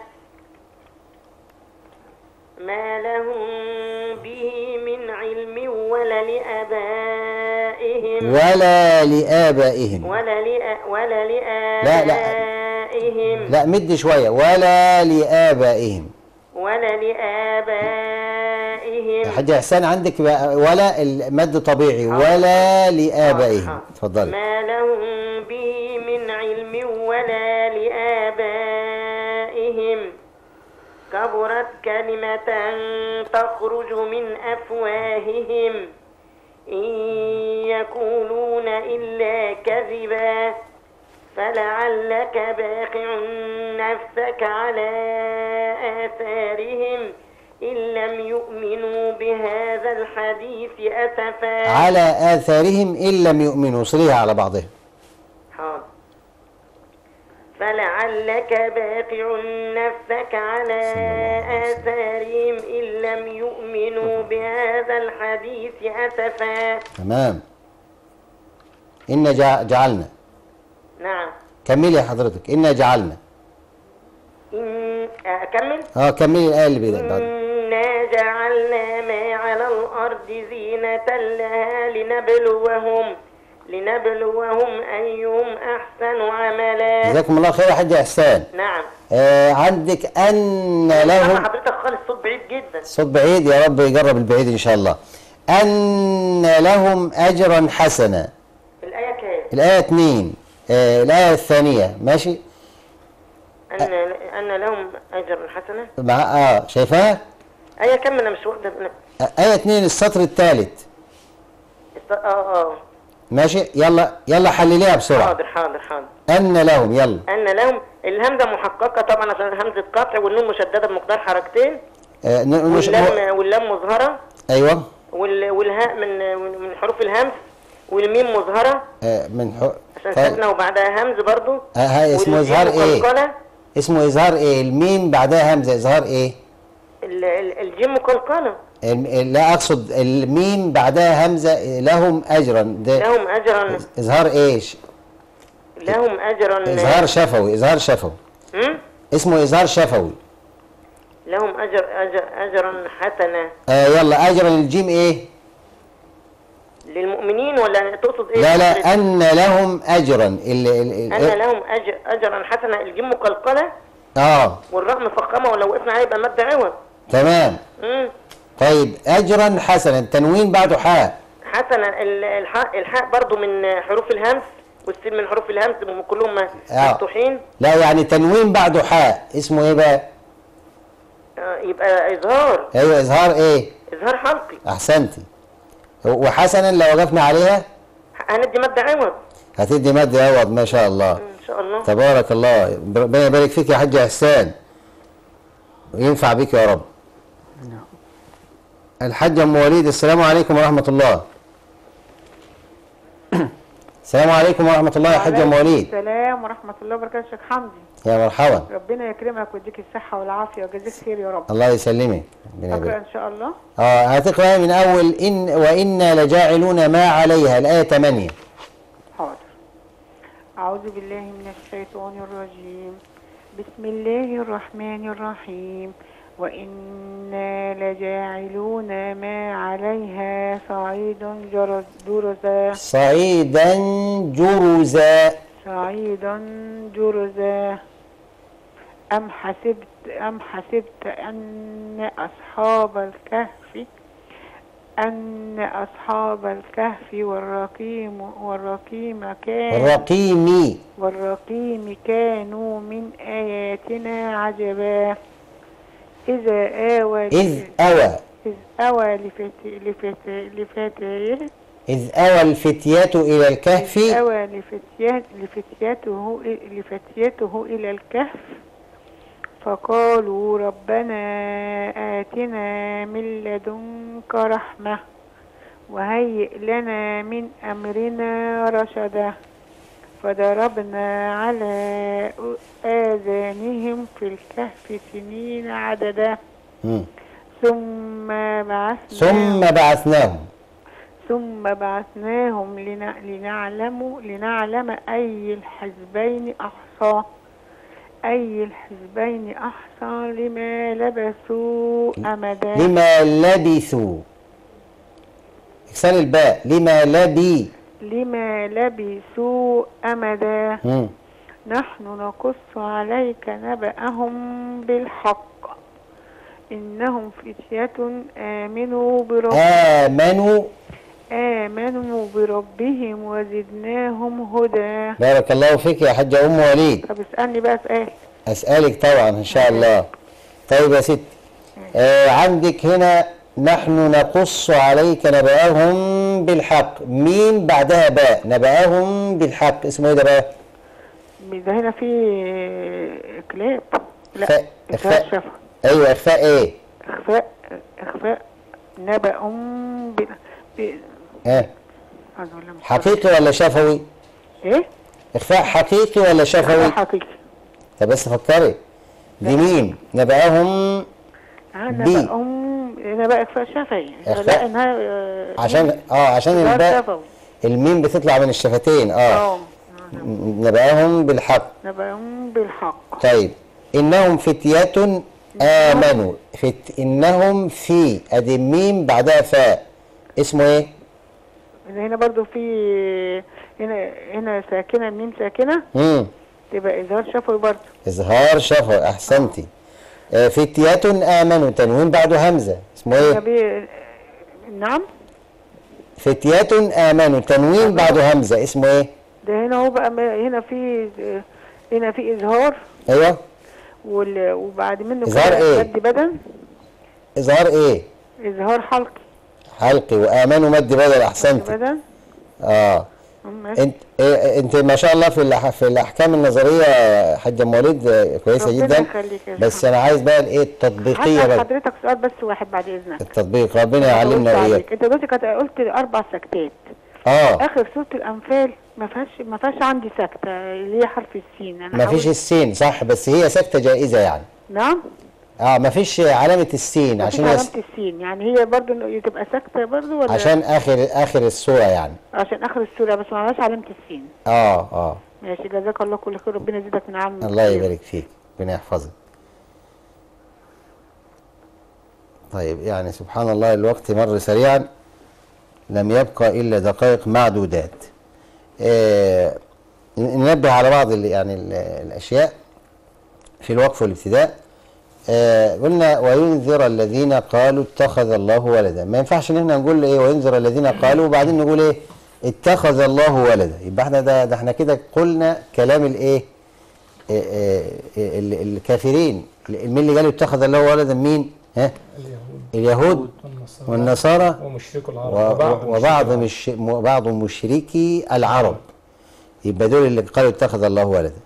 [SPEAKER 15] ما لهم به من علم ولا لآبائهم
[SPEAKER 3] ولا لآبائهم
[SPEAKER 15] ولا لأ ولا
[SPEAKER 3] لا، لا.
[SPEAKER 15] لآبائهم
[SPEAKER 3] لا مد شويه ولا لآبائهم
[SPEAKER 15] ولا لآبائهم
[SPEAKER 3] يا حاج احسان عندك بقى ولا المد طبيعي ولا لآبائهم اتفضلي
[SPEAKER 15] ما لهم به من علم ولا لآبائهم كبرت كلمة تخرج من أفواههم إن يقولون إلا كذبا فلعلك باخع نفسك على آثارهم إن لم يؤمنوا بهذا الحديث أسفا
[SPEAKER 3] على آثارهم إن لم يؤمنوا صليها على بعضها
[SPEAKER 15] حاضر فلعلك باقع نفسك على آثارهم إن لم يؤمنوا بهذا الحديث أسفا
[SPEAKER 3] تمام إن جع- جعلنا
[SPEAKER 15] نعم
[SPEAKER 3] كملي يا حضرتك إن جعلنا
[SPEAKER 15] إن أكمل
[SPEAKER 3] اه كملي الآية اللي بيدك بعد
[SPEAKER 15] إنا جعلنا ما على الأرض زينة لها لنبلوهم لنبلوهم أيهم أحسن عملا
[SPEAKER 3] جزاكم الله خير يا حاج إحسان
[SPEAKER 15] نعم
[SPEAKER 3] آه عندك أن
[SPEAKER 15] سامع
[SPEAKER 3] لهم
[SPEAKER 15] حضرتك خالص صوت بعيد جدا
[SPEAKER 3] صوت بعيد يا رب يجرب البعيد إن شاء الله أن لهم أجرا حسنا
[SPEAKER 15] الآية كام؟
[SPEAKER 3] الآية 2 آه الآية الثانية ماشي
[SPEAKER 15] أن أن لهم أجر حسنة
[SPEAKER 3] مع اه شايفاها
[SPEAKER 15] آية كم أنا مش واخدة أنا-
[SPEAKER 3] آه، آية 2 السطر الثالث
[SPEAKER 15] است- اه اه
[SPEAKER 3] ماشي يلا يلا حلليها بسرعة
[SPEAKER 15] حاضر حاضر حاضر
[SPEAKER 3] أن لهم يلا
[SPEAKER 15] أن لهم الهمزة محققة طبعا عشان همزة قطع والنون مشددة بمقدار حركتين
[SPEAKER 3] آه ن- مش
[SPEAKER 15] واللام واللام مظهرة
[SPEAKER 3] أيوه
[SPEAKER 15] وال- والهاء من من حروف الهمز والميم مظهرة
[SPEAKER 3] آه من حق
[SPEAKER 15] عشان
[SPEAKER 3] طيب
[SPEAKER 15] ساكنة وبعدها همز برضو
[SPEAKER 3] آه هاي اسمه
[SPEAKER 15] والجيم
[SPEAKER 3] إظهار إيه؟
[SPEAKER 15] مقلقلة
[SPEAKER 3] اسمه إظهار إيه؟ الميم بعدها همزة إظهار إيه؟
[SPEAKER 15] ال- ال- الجيم مقلقلة
[SPEAKER 3] الم- لا أقصد الميم بعدها همزة لهم أجرا ده
[SPEAKER 15] لهم أجرا
[SPEAKER 3] إظهار إيش؟
[SPEAKER 15] لهم أجرا
[SPEAKER 3] إظهار شفوي إظهار شفوي
[SPEAKER 15] هم؟
[SPEAKER 3] اسمه إظهار شفوي
[SPEAKER 15] لهم أجر أجر أجرا حسنا
[SPEAKER 3] آه يلا أجرا الجيم إيه؟
[SPEAKER 15] للمؤمنين ولا تقصد ايه
[SPEAKER 3] لا لا أن لهم أجرا ال ال
[SPEAKER 15] ان لهم أجر اجرا حسنا الجيم مقلقله
[SPEAKER 3] آه
[SPEAKER 15] والراء مفخمه ولو وقفنا عليه يبقى مد عوض
[SPEAKER 3] تمام
[SPEAKER 15] امم
[SPEAKER 3] طيب أجرا حسنا التنوين بعده حاء
[SPEAKER 15] حسنا ال- الحاء الحاء برضو من حروف الهمس والسين من حروف الهمس هم كلهم
[SPEAKER 3] آه.
[SPEAKER 15] مفتوحين
[SPEAKER 3] لا يعني تنوين بعده حاء اسمه إيه بقى؟
[SPEAKER 15] آه، يبقى اظهار
[SPEAKER 3] أيوه إظهار إيه؟
[SPEAKER 15] اظهار حلقي
[SPEAKER 3] أحسنتي وحسنا لو وقفنا عليها
[SPEAKER 15] هندي مد عوض
[SPEAKER 3] هتدي مد يعوض ما شاء الله
[SPEAKER 15] ان شاء الله
[SPEAKER 3] تبارك الله ربنا يبارك فيك يا حاج احسان وينفع بك يا رب الحاج ام وليد السلام عليكم ورحمه الله السلام عليكم ورحمه الله يا حاج ام وليد
[SPEAKER 16] السلام ورحمة الله وبركاته شيخ حمدي
[SPEAKER 3] يا مرحبا
[SPEAKER 16] ربنا يكرمك ويديك الصحة والعافية ويجزيك خير يا رب
[SPEAKER 3] الله يسلمك ربنا
[SPEAKER 16] أقرأ
[SPEAKER 3] يبارك.
[SPEAKER 16] إن شاء الله
[SPEAKER 3] اه هتقرا من اول ان وانا لجاعلون ما عليها الايه 8
[SPEAKER 16] حاضر أعوذ بالله من الشيطان الرجيم بسم الله الرحمن الرحيم وإنا لجاعلون ما عليها صعيد جرز درزا
[SPEAKER 3] صعيدا جرزا
[SPEAKER 16] صعيدا جرزا أم حسبت أم حسبت أن أصحاب الكهف أن أصحاب الكهف والرقيم والرقيم كانوا
[SPEAKER 3] الرقيم
[SPEAKER 16] والرقيم كانوا من آياتنا عجبا إذا آوى
[SPEAKER 3] إذ أوى
[SPEAKER 16] إذ أوى لفت لفت لفتيه
[SPEAKER 3] إذ أوى الفتية إلى الكهف
[SPEAKER 16] إذ أوى لفتيات لفتيته لفتيته إلى الكهف فقالوا ربنا آتنا من لدنك رحمة وهيئ لنا من أمرنا رشدا فضربنا على آذانهم في الكهف سنين عددا
[SPEAKER 3] مم.
[SPEAKER 16] ثم بعثنا
[SPEAKER 3] ثم بعثناهم
[SPEAKER 16] ثم بعثناهم لن- لنعلم لنعلم أي الحزبين أحصى أي الحزبين أحصى لما لبثوا أمدا
[SPEAKER 3] لما لبثوا إكسال الباء لما لبي
[SPEAKER 16] لما لبثوا أمدا
[SPEAKER 3] مم.
[SPEAKER 16] نحن نقص عليك نبأهم بالحق إنهم فتية آمنوا بربهم
[SPEAKER 3] آمنوا
[SPEAKER 16] آمنوا بربهم وزدناهم هدى
[SPEAKER 3] بارك الله فيك يا حاجة أم وليد
[SPEAKER 16] طب اسألني بقى سؤال
[SPEAKER 3] أسألك طبعا إن شاء الله طيب يا ست آه عندك هنا نحن نقص عليك نبأهم بالحق مين بعدها باء نبأهم بالحق اسمه ايه ده بقى
[SPEAKER 16] ده هنا في كلاب لا
[SPEAKER 3] إخفاء
[SPEAKER 16] إخفاء
[SPEAKER 3] إخفاء
[SPEAKER 16] شفا
[SPEAKER 3] أيوه إخفاء إيه
[SPEAKER 16] إخفاء إخفاء نبأ ب... ب...
[SPEAKER 3] ها
[SPEAKER 16] عايز أقول لك مش
[SPEAKER 3] حقيقي ولا شفوي
[SPEAKER 16] إيه؟
[SPEAKER 3] إخفاء حقيقي ولا شفوي
[SPEAKER 16] حقيقي
[SPEAKER 3] طب بس فكري دي مين نبأهم
[SPEAKER 16] آه،
[SPEAKER 3] بي.
[SPEAKER 16] نبأهم هنا بقى إخفاء شفهي
[SPEAKER 3] إخفاء.
[SPEAKER 16] لا إنها آه،
[SPEAKER 3] عشان اه عشان
[SPEAKER 16] إظهار
[SPEAKER 3] الباء
[SPEAKER 16] شفوي.
[SPEAKER 3] الميم بتطلع من الشفتين اه
[SPEAKER 16] اه
[SPEAKER 3] نبأهم بالحق
[SPEAKER 16] نبأهم بالحق
[SPEAKER 3] طيب إنهم فتية آمنوا فت إنهم في أدي الميم بعدها فاء اسمه إيه؟
[SPEAKER 16] هنا برضو في هنا هنا ساكنة ميم ساكنة
[SPEAKER 3] مم.
[SPEAKER 16] تبقى إظهار شفوي برضو
[SPEAKER 3] إظهار شفوي أحسنتي آه فتية آمنوا تنوين بعده همزة اسمه إيه؟
[SPEAKER 16] النبي نعم
[SPEAKER 3] فتية آمنوا تنوين بعده همزة اسمه إيه؟
[SPEAKER 16] ده هنا هو بقى ما- هنا في هنا في إظهار
[SPEAKER 3] أيوه
[SPEAKER 16] وال- وبعد منه
[SPEAKER 3] إظهار
[SPEAKER 16] كده
[SPEAKER 3] إيه؟
[SPEAKER 16] مد بدن
[SPEAKER 3] إظهار إيه؟
[SPEAKER 16] إظهار حلقي
[SPEAKER 3] حلقي وآمنوا مد بدل
[SPEAKER 16] مد
[SPEAKER 3] أحسنتي
[SPEAKER 16] بدن
[SPEAKER 3] آه
[SPEAKER 16] ماشي.
[SPEAKER 3] انت إيه انت ما شاء الله في الأح- في الاحكام النظريه يا حاجه مولد آه، كويسه
[SPEAKER 16] ربنا
[SPEAKER 3] جدا
[SPEAKER 16] يخليك يا
[SPEAKER 3] بس
[SPEAKER 16] شيخ.
[SPEAKER 3] انا عايز بقى الايه التطبيقيه
[SPEAKER 16] هسأل
[SPEAKER 3] بقى
[SPEAKER 16] حضرتك سؤال بس واحد بعد إذنك
[SPEAKER 3] التطبيق ربنا
[SPEAKER 16] أنا
[SPEAKER 3] يعلمنا
[SPEAKER 16] قلت
[SPEAKER 3] واياك
[SPEAKER 16] عليك. انت دلوقتي كنت قلت اربع سكتات
[SPEAKER 3] اه
[SPEAKER 16] اخر سوره الانفال ما فيهاش ما فيهاش عندي سكته اللي هي حرف السين انا
[SPEAKER 3] ما فيش
[SPEAKER 16] حاولت-
[SPEAKER 3] السين صح بس هي سكته جائزه يعني
[SPEAKER 16] نعم
[SPEAKER 3] اه ما فيش علامه السين
[SPEAKER 16] ما فيش
[SPEAKER 3] عشان
[SPEAKER 16] علامه
[SPEAKER 3] يس...
[SPEAKER 16] السين يعني هي برضو إنه تبقى سكته برضو ولا
[SPEAKER 3] عشان اخر اخر السوره يعني
[SPEAKER 16] عشان اخر السوره بس ما فيهاش علامه السين
[SPEAKER 3] اه اه
[SPEAKER 16] ماشي جزاك الله كل خير ربنا يزيدك من عام
[SPEAKER 3] الله يبارك فيك ربنا يحفظك طيب يعني سبحان الله الوقت مر سريعا لم يبقى الا دقائق معدودات آه ننبه على بعض ال- يعني ال- الاشياء في الوقف والابتداء آه قلنا وينذر الذين قالوا اتخذ الله ولدا ما ينفعش ان احنا نقول ايه وينذر الذين قالوا وبعدين نقول ايه اتخذ الله ولدا يبقى احنا ده, ده احنا كده قلنا كلام الايه آه، آه، آه، ال- الكافرين مين اللي قالوا اتخذ الله ولدا مين ها اليهود والنصارى
[SPEAKER 4] ومشركوا
[SPEAKER 3] و-
[SPEAKER 4] العرب
[SPEAKER 3] و- وبعض مش وبعض مشركي العرب يبقى دول اللي قالوا اتخذ الله ولدا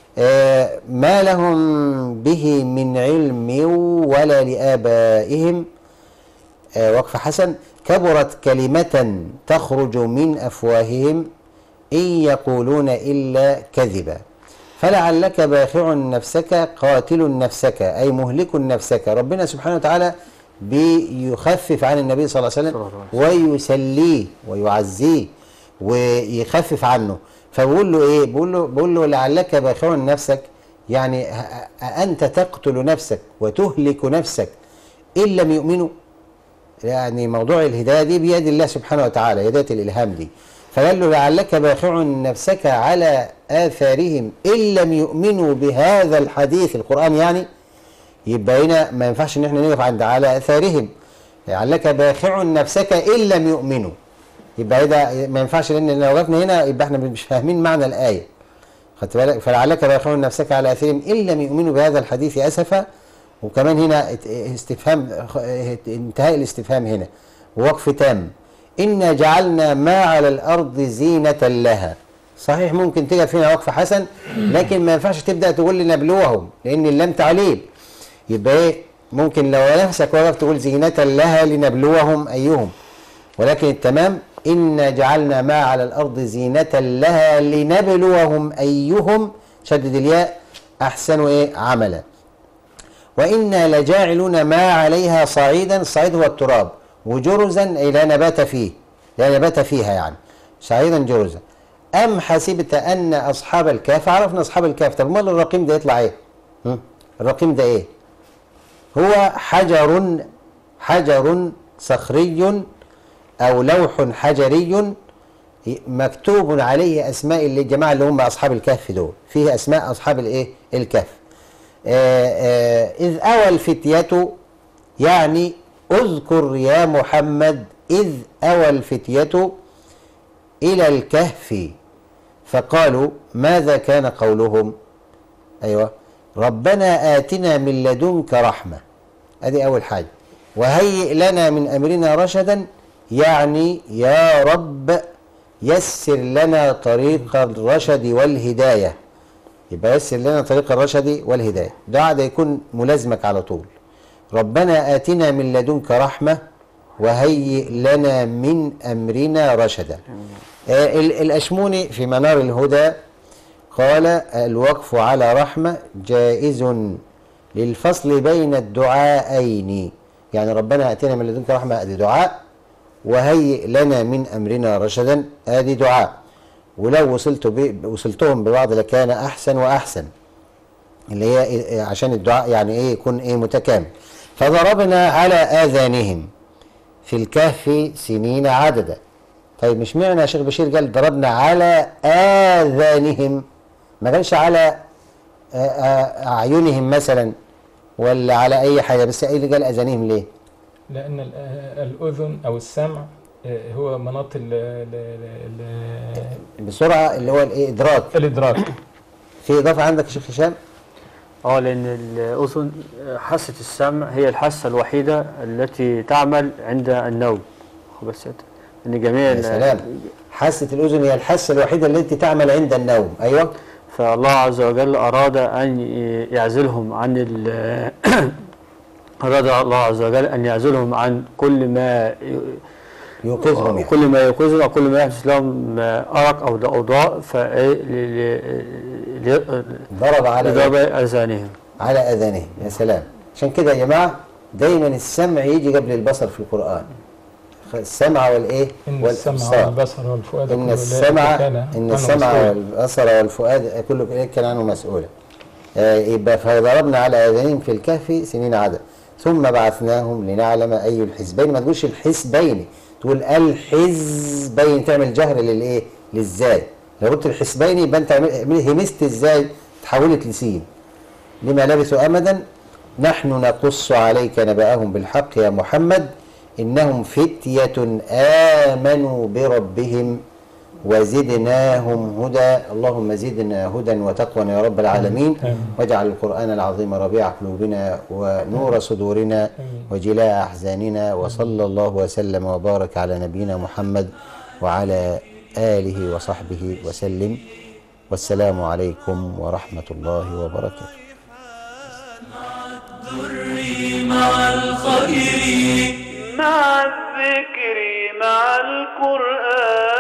[SPEAKER 3] آه، ما لهم به من علم ولا لآبائهم آه، وقف حسن كبرت كلمة تخرج من أفواههم إن يقولون إلا كذبا فلعلك باخع نفسك قاتل نفسك أي مهلك نفسك ربنا سبحانه وتعالى بيخفف عن النبي صلى الله عليه وسلم ويسليه ويعزيه ويخفف عنه فبقول له ايه بقول له بقول له لعلك باخع نفسك يعني ه- أنت تقتل نفسك وتهلك نفسك إن لم يؤمنوا يعني موضوع الهدايه دي بيد الله سبحانه وتعالى هدايه الالهام دي فقال له لعلك باخع نفسك على اثارهم ان لم يؤمنوا بهذا الحديث القران يعني يبقى هنا ما ينفعش ان احنا نقف عند على اثارهم لعلك باخع نفسك ان لم يؤمنوا يبقى ده ما ينفعش لان لو وقفنا هنا يبقى احنا مش فاهمين معنى الايه خدت بالك فلعلك باخع نفسك على اثارهم ان لم يؤمنوا بهذا الحديث اسفا وكمان هنا ات- استفهام انتهاء الاستفهام هنا ووقف تام إنا جعلنا ما على الأرض زينة لها صحيح ممكن تقف هنا وقف حسن لكن ما ينفعش تبدأ تقول لنبلوهم لأن اللام تعليل يبقى إيه ممكن لو نفسك وقفت تقول زينة لها لنبلوهم أيهم ولكن التمام إنا جعلنا ما على الأرض زينة لها لنبلوهم أيهم شدد الياء أحسن إيه عملا وإنا لجاعلون ما عليها صعيدا الصعيد هو التراب وجرزا أي لا نبات فيه لا نبات فيها يعني صعيدا جرزا أم حسبت أن أصحاب الكهف عرفنا أصحاب الكهف طب امال الرقيم ده يطلع إيه؟ هم؟ الرقيم ده إيه؟ هو حجر حجر صخري أو لوح حجري مكتوب عليه أسماء اللي الجماعة اللي هم أصحاب الكهف دول فيه أسماء أصحاب الإيه؟ الكهف آه، آه، إذ أوى الفتية يعني اذكر يا محمد إذ أوى الفتية إلى الكهف فقالوا ماذا كان قولهم أيوة ربنا آتنا من لدنك رحمة هذه أول حاجة وهيئ لنا من أمرنا رشدا يعني يا رب يسر لنا طريق الرشد والهداية يبقى يسر لنا طريق الرشد والهداية ده عاد يكون ملازمك على طول ربنا آتنا من لدنك رحمة وهيئ لنا من أمرنا رشدا آه ال- الأشموني في منار الهدى قال الوقف على رحمة جائز للفصل بين الدعاءين يعني ربنا آتنا من لدنك رحمة ادي دعاء وهيئ لنا من أمرنا رشدا ادي دعاء ولو وصلت ب... وصلتهم ببعض لكان أحسن وأحسن اللي هي إيه- عشان الدعاء يعني ايه يكون ايه متكامل فضربنا على آذانهم في الكهف سنين عددا طيب مش معنى يا شيخ بشير قال ضربنا على آذانهم ما قالش على آه، آه، أعينهم مثلا ولا على أي حاجة بس ايه اللي قال آذانهم ليه؟
[SPEAKER 4] لأن ال- آه، الأذن أو السمع آه، هو مناط ال ال- ال-
[SPEAKER 3] بسرعة اللي هو الايه إدراك
[SPEAKER 4] الإدراك
[SPEAKER 3] في إضافة عندك يا شيخ هشام؟
[SPEAKER 5] اه لان الاذن حاسه السمع هي الحاسه الوحيده التي تعمل عند النوم خد بس ان جميع
[SPEAKER 3] يا
[SPEAKER 5] ال-
[SPEAKER 3] سلام حاسة الأذن هي الحاسة الوحيدة التي تعمل عند النوم أيوه
[SPEAKER 5] فالله عز وجل أراد أن يعزلهم عن ال أراد الله عز وجل أن يعزلهم عن كل ما
[SPEAKER 3] يوقظهم يعني.
[SPEAKER 5] كل ما يوقظهم أو كل ما يحدث لهم أرق أو ضوضاء فإيه ل- ل- ل-
[SPEAKER 3] ضرب على
[SPEAKER 5] لضرب
[SPEAKER 3] إيه؟
[SPEAKER 5] أذانهم
[SPEAKER 3] على اذانهم يا سلام عشان كده يا جماعه دايما السمع يجي قبل البصر في القران السمع والايه
[SPEAKER 4] إن السمع
[SPEAKER 3] والابصار
[SPEAKER 4] والبصر والفؤاد
[SPEAKER 3] ان
[SPEAKER 4] كل
[SPEAKER 3] السمع
[SPEAKER 4] أولئك كان
[SPEAKER 3] ان
[SPEAKER 4] عنه
[SPEAKER 3] السمع
[SPEAKER 4] مسؤولا.
[SPEAKER 3] والبصر والفؤاد كل اولئك كان عنه مسؤولا آه، يبقى فضربنا على اذانهم في الكهف سنين عدد ثم بعثناهم لنعلم اي الحزبين ما تقولش الحزبين تقول الحزبين تعمل جهر للايه للزاي لو قلت الحزبين يبقى انت عمل- همست ازاي تحولت لسين لما لبثوا امدا نحن نقص عليك نبأهم بالحق يا محمد انهم فتية امنوا بربهم وزدناهم هدى اللهم زدنا هدى وتقوى يا رب العالمين
[SPEAKER 4] آمين.
[SPEAKER 3] واجعل القرآن العظيم ربيع قلوبنا ونور صدورنا وجلاء أحزاننا وصلى الله وسلم وبارك على نبينا محمد وعلى آله وصحبه وسلم والسلام عليكم ورحمة الله وبركاته
[SPEAKER 1] الدر مع الخير
[SPEAKER 2] مع الذكر مع القرآن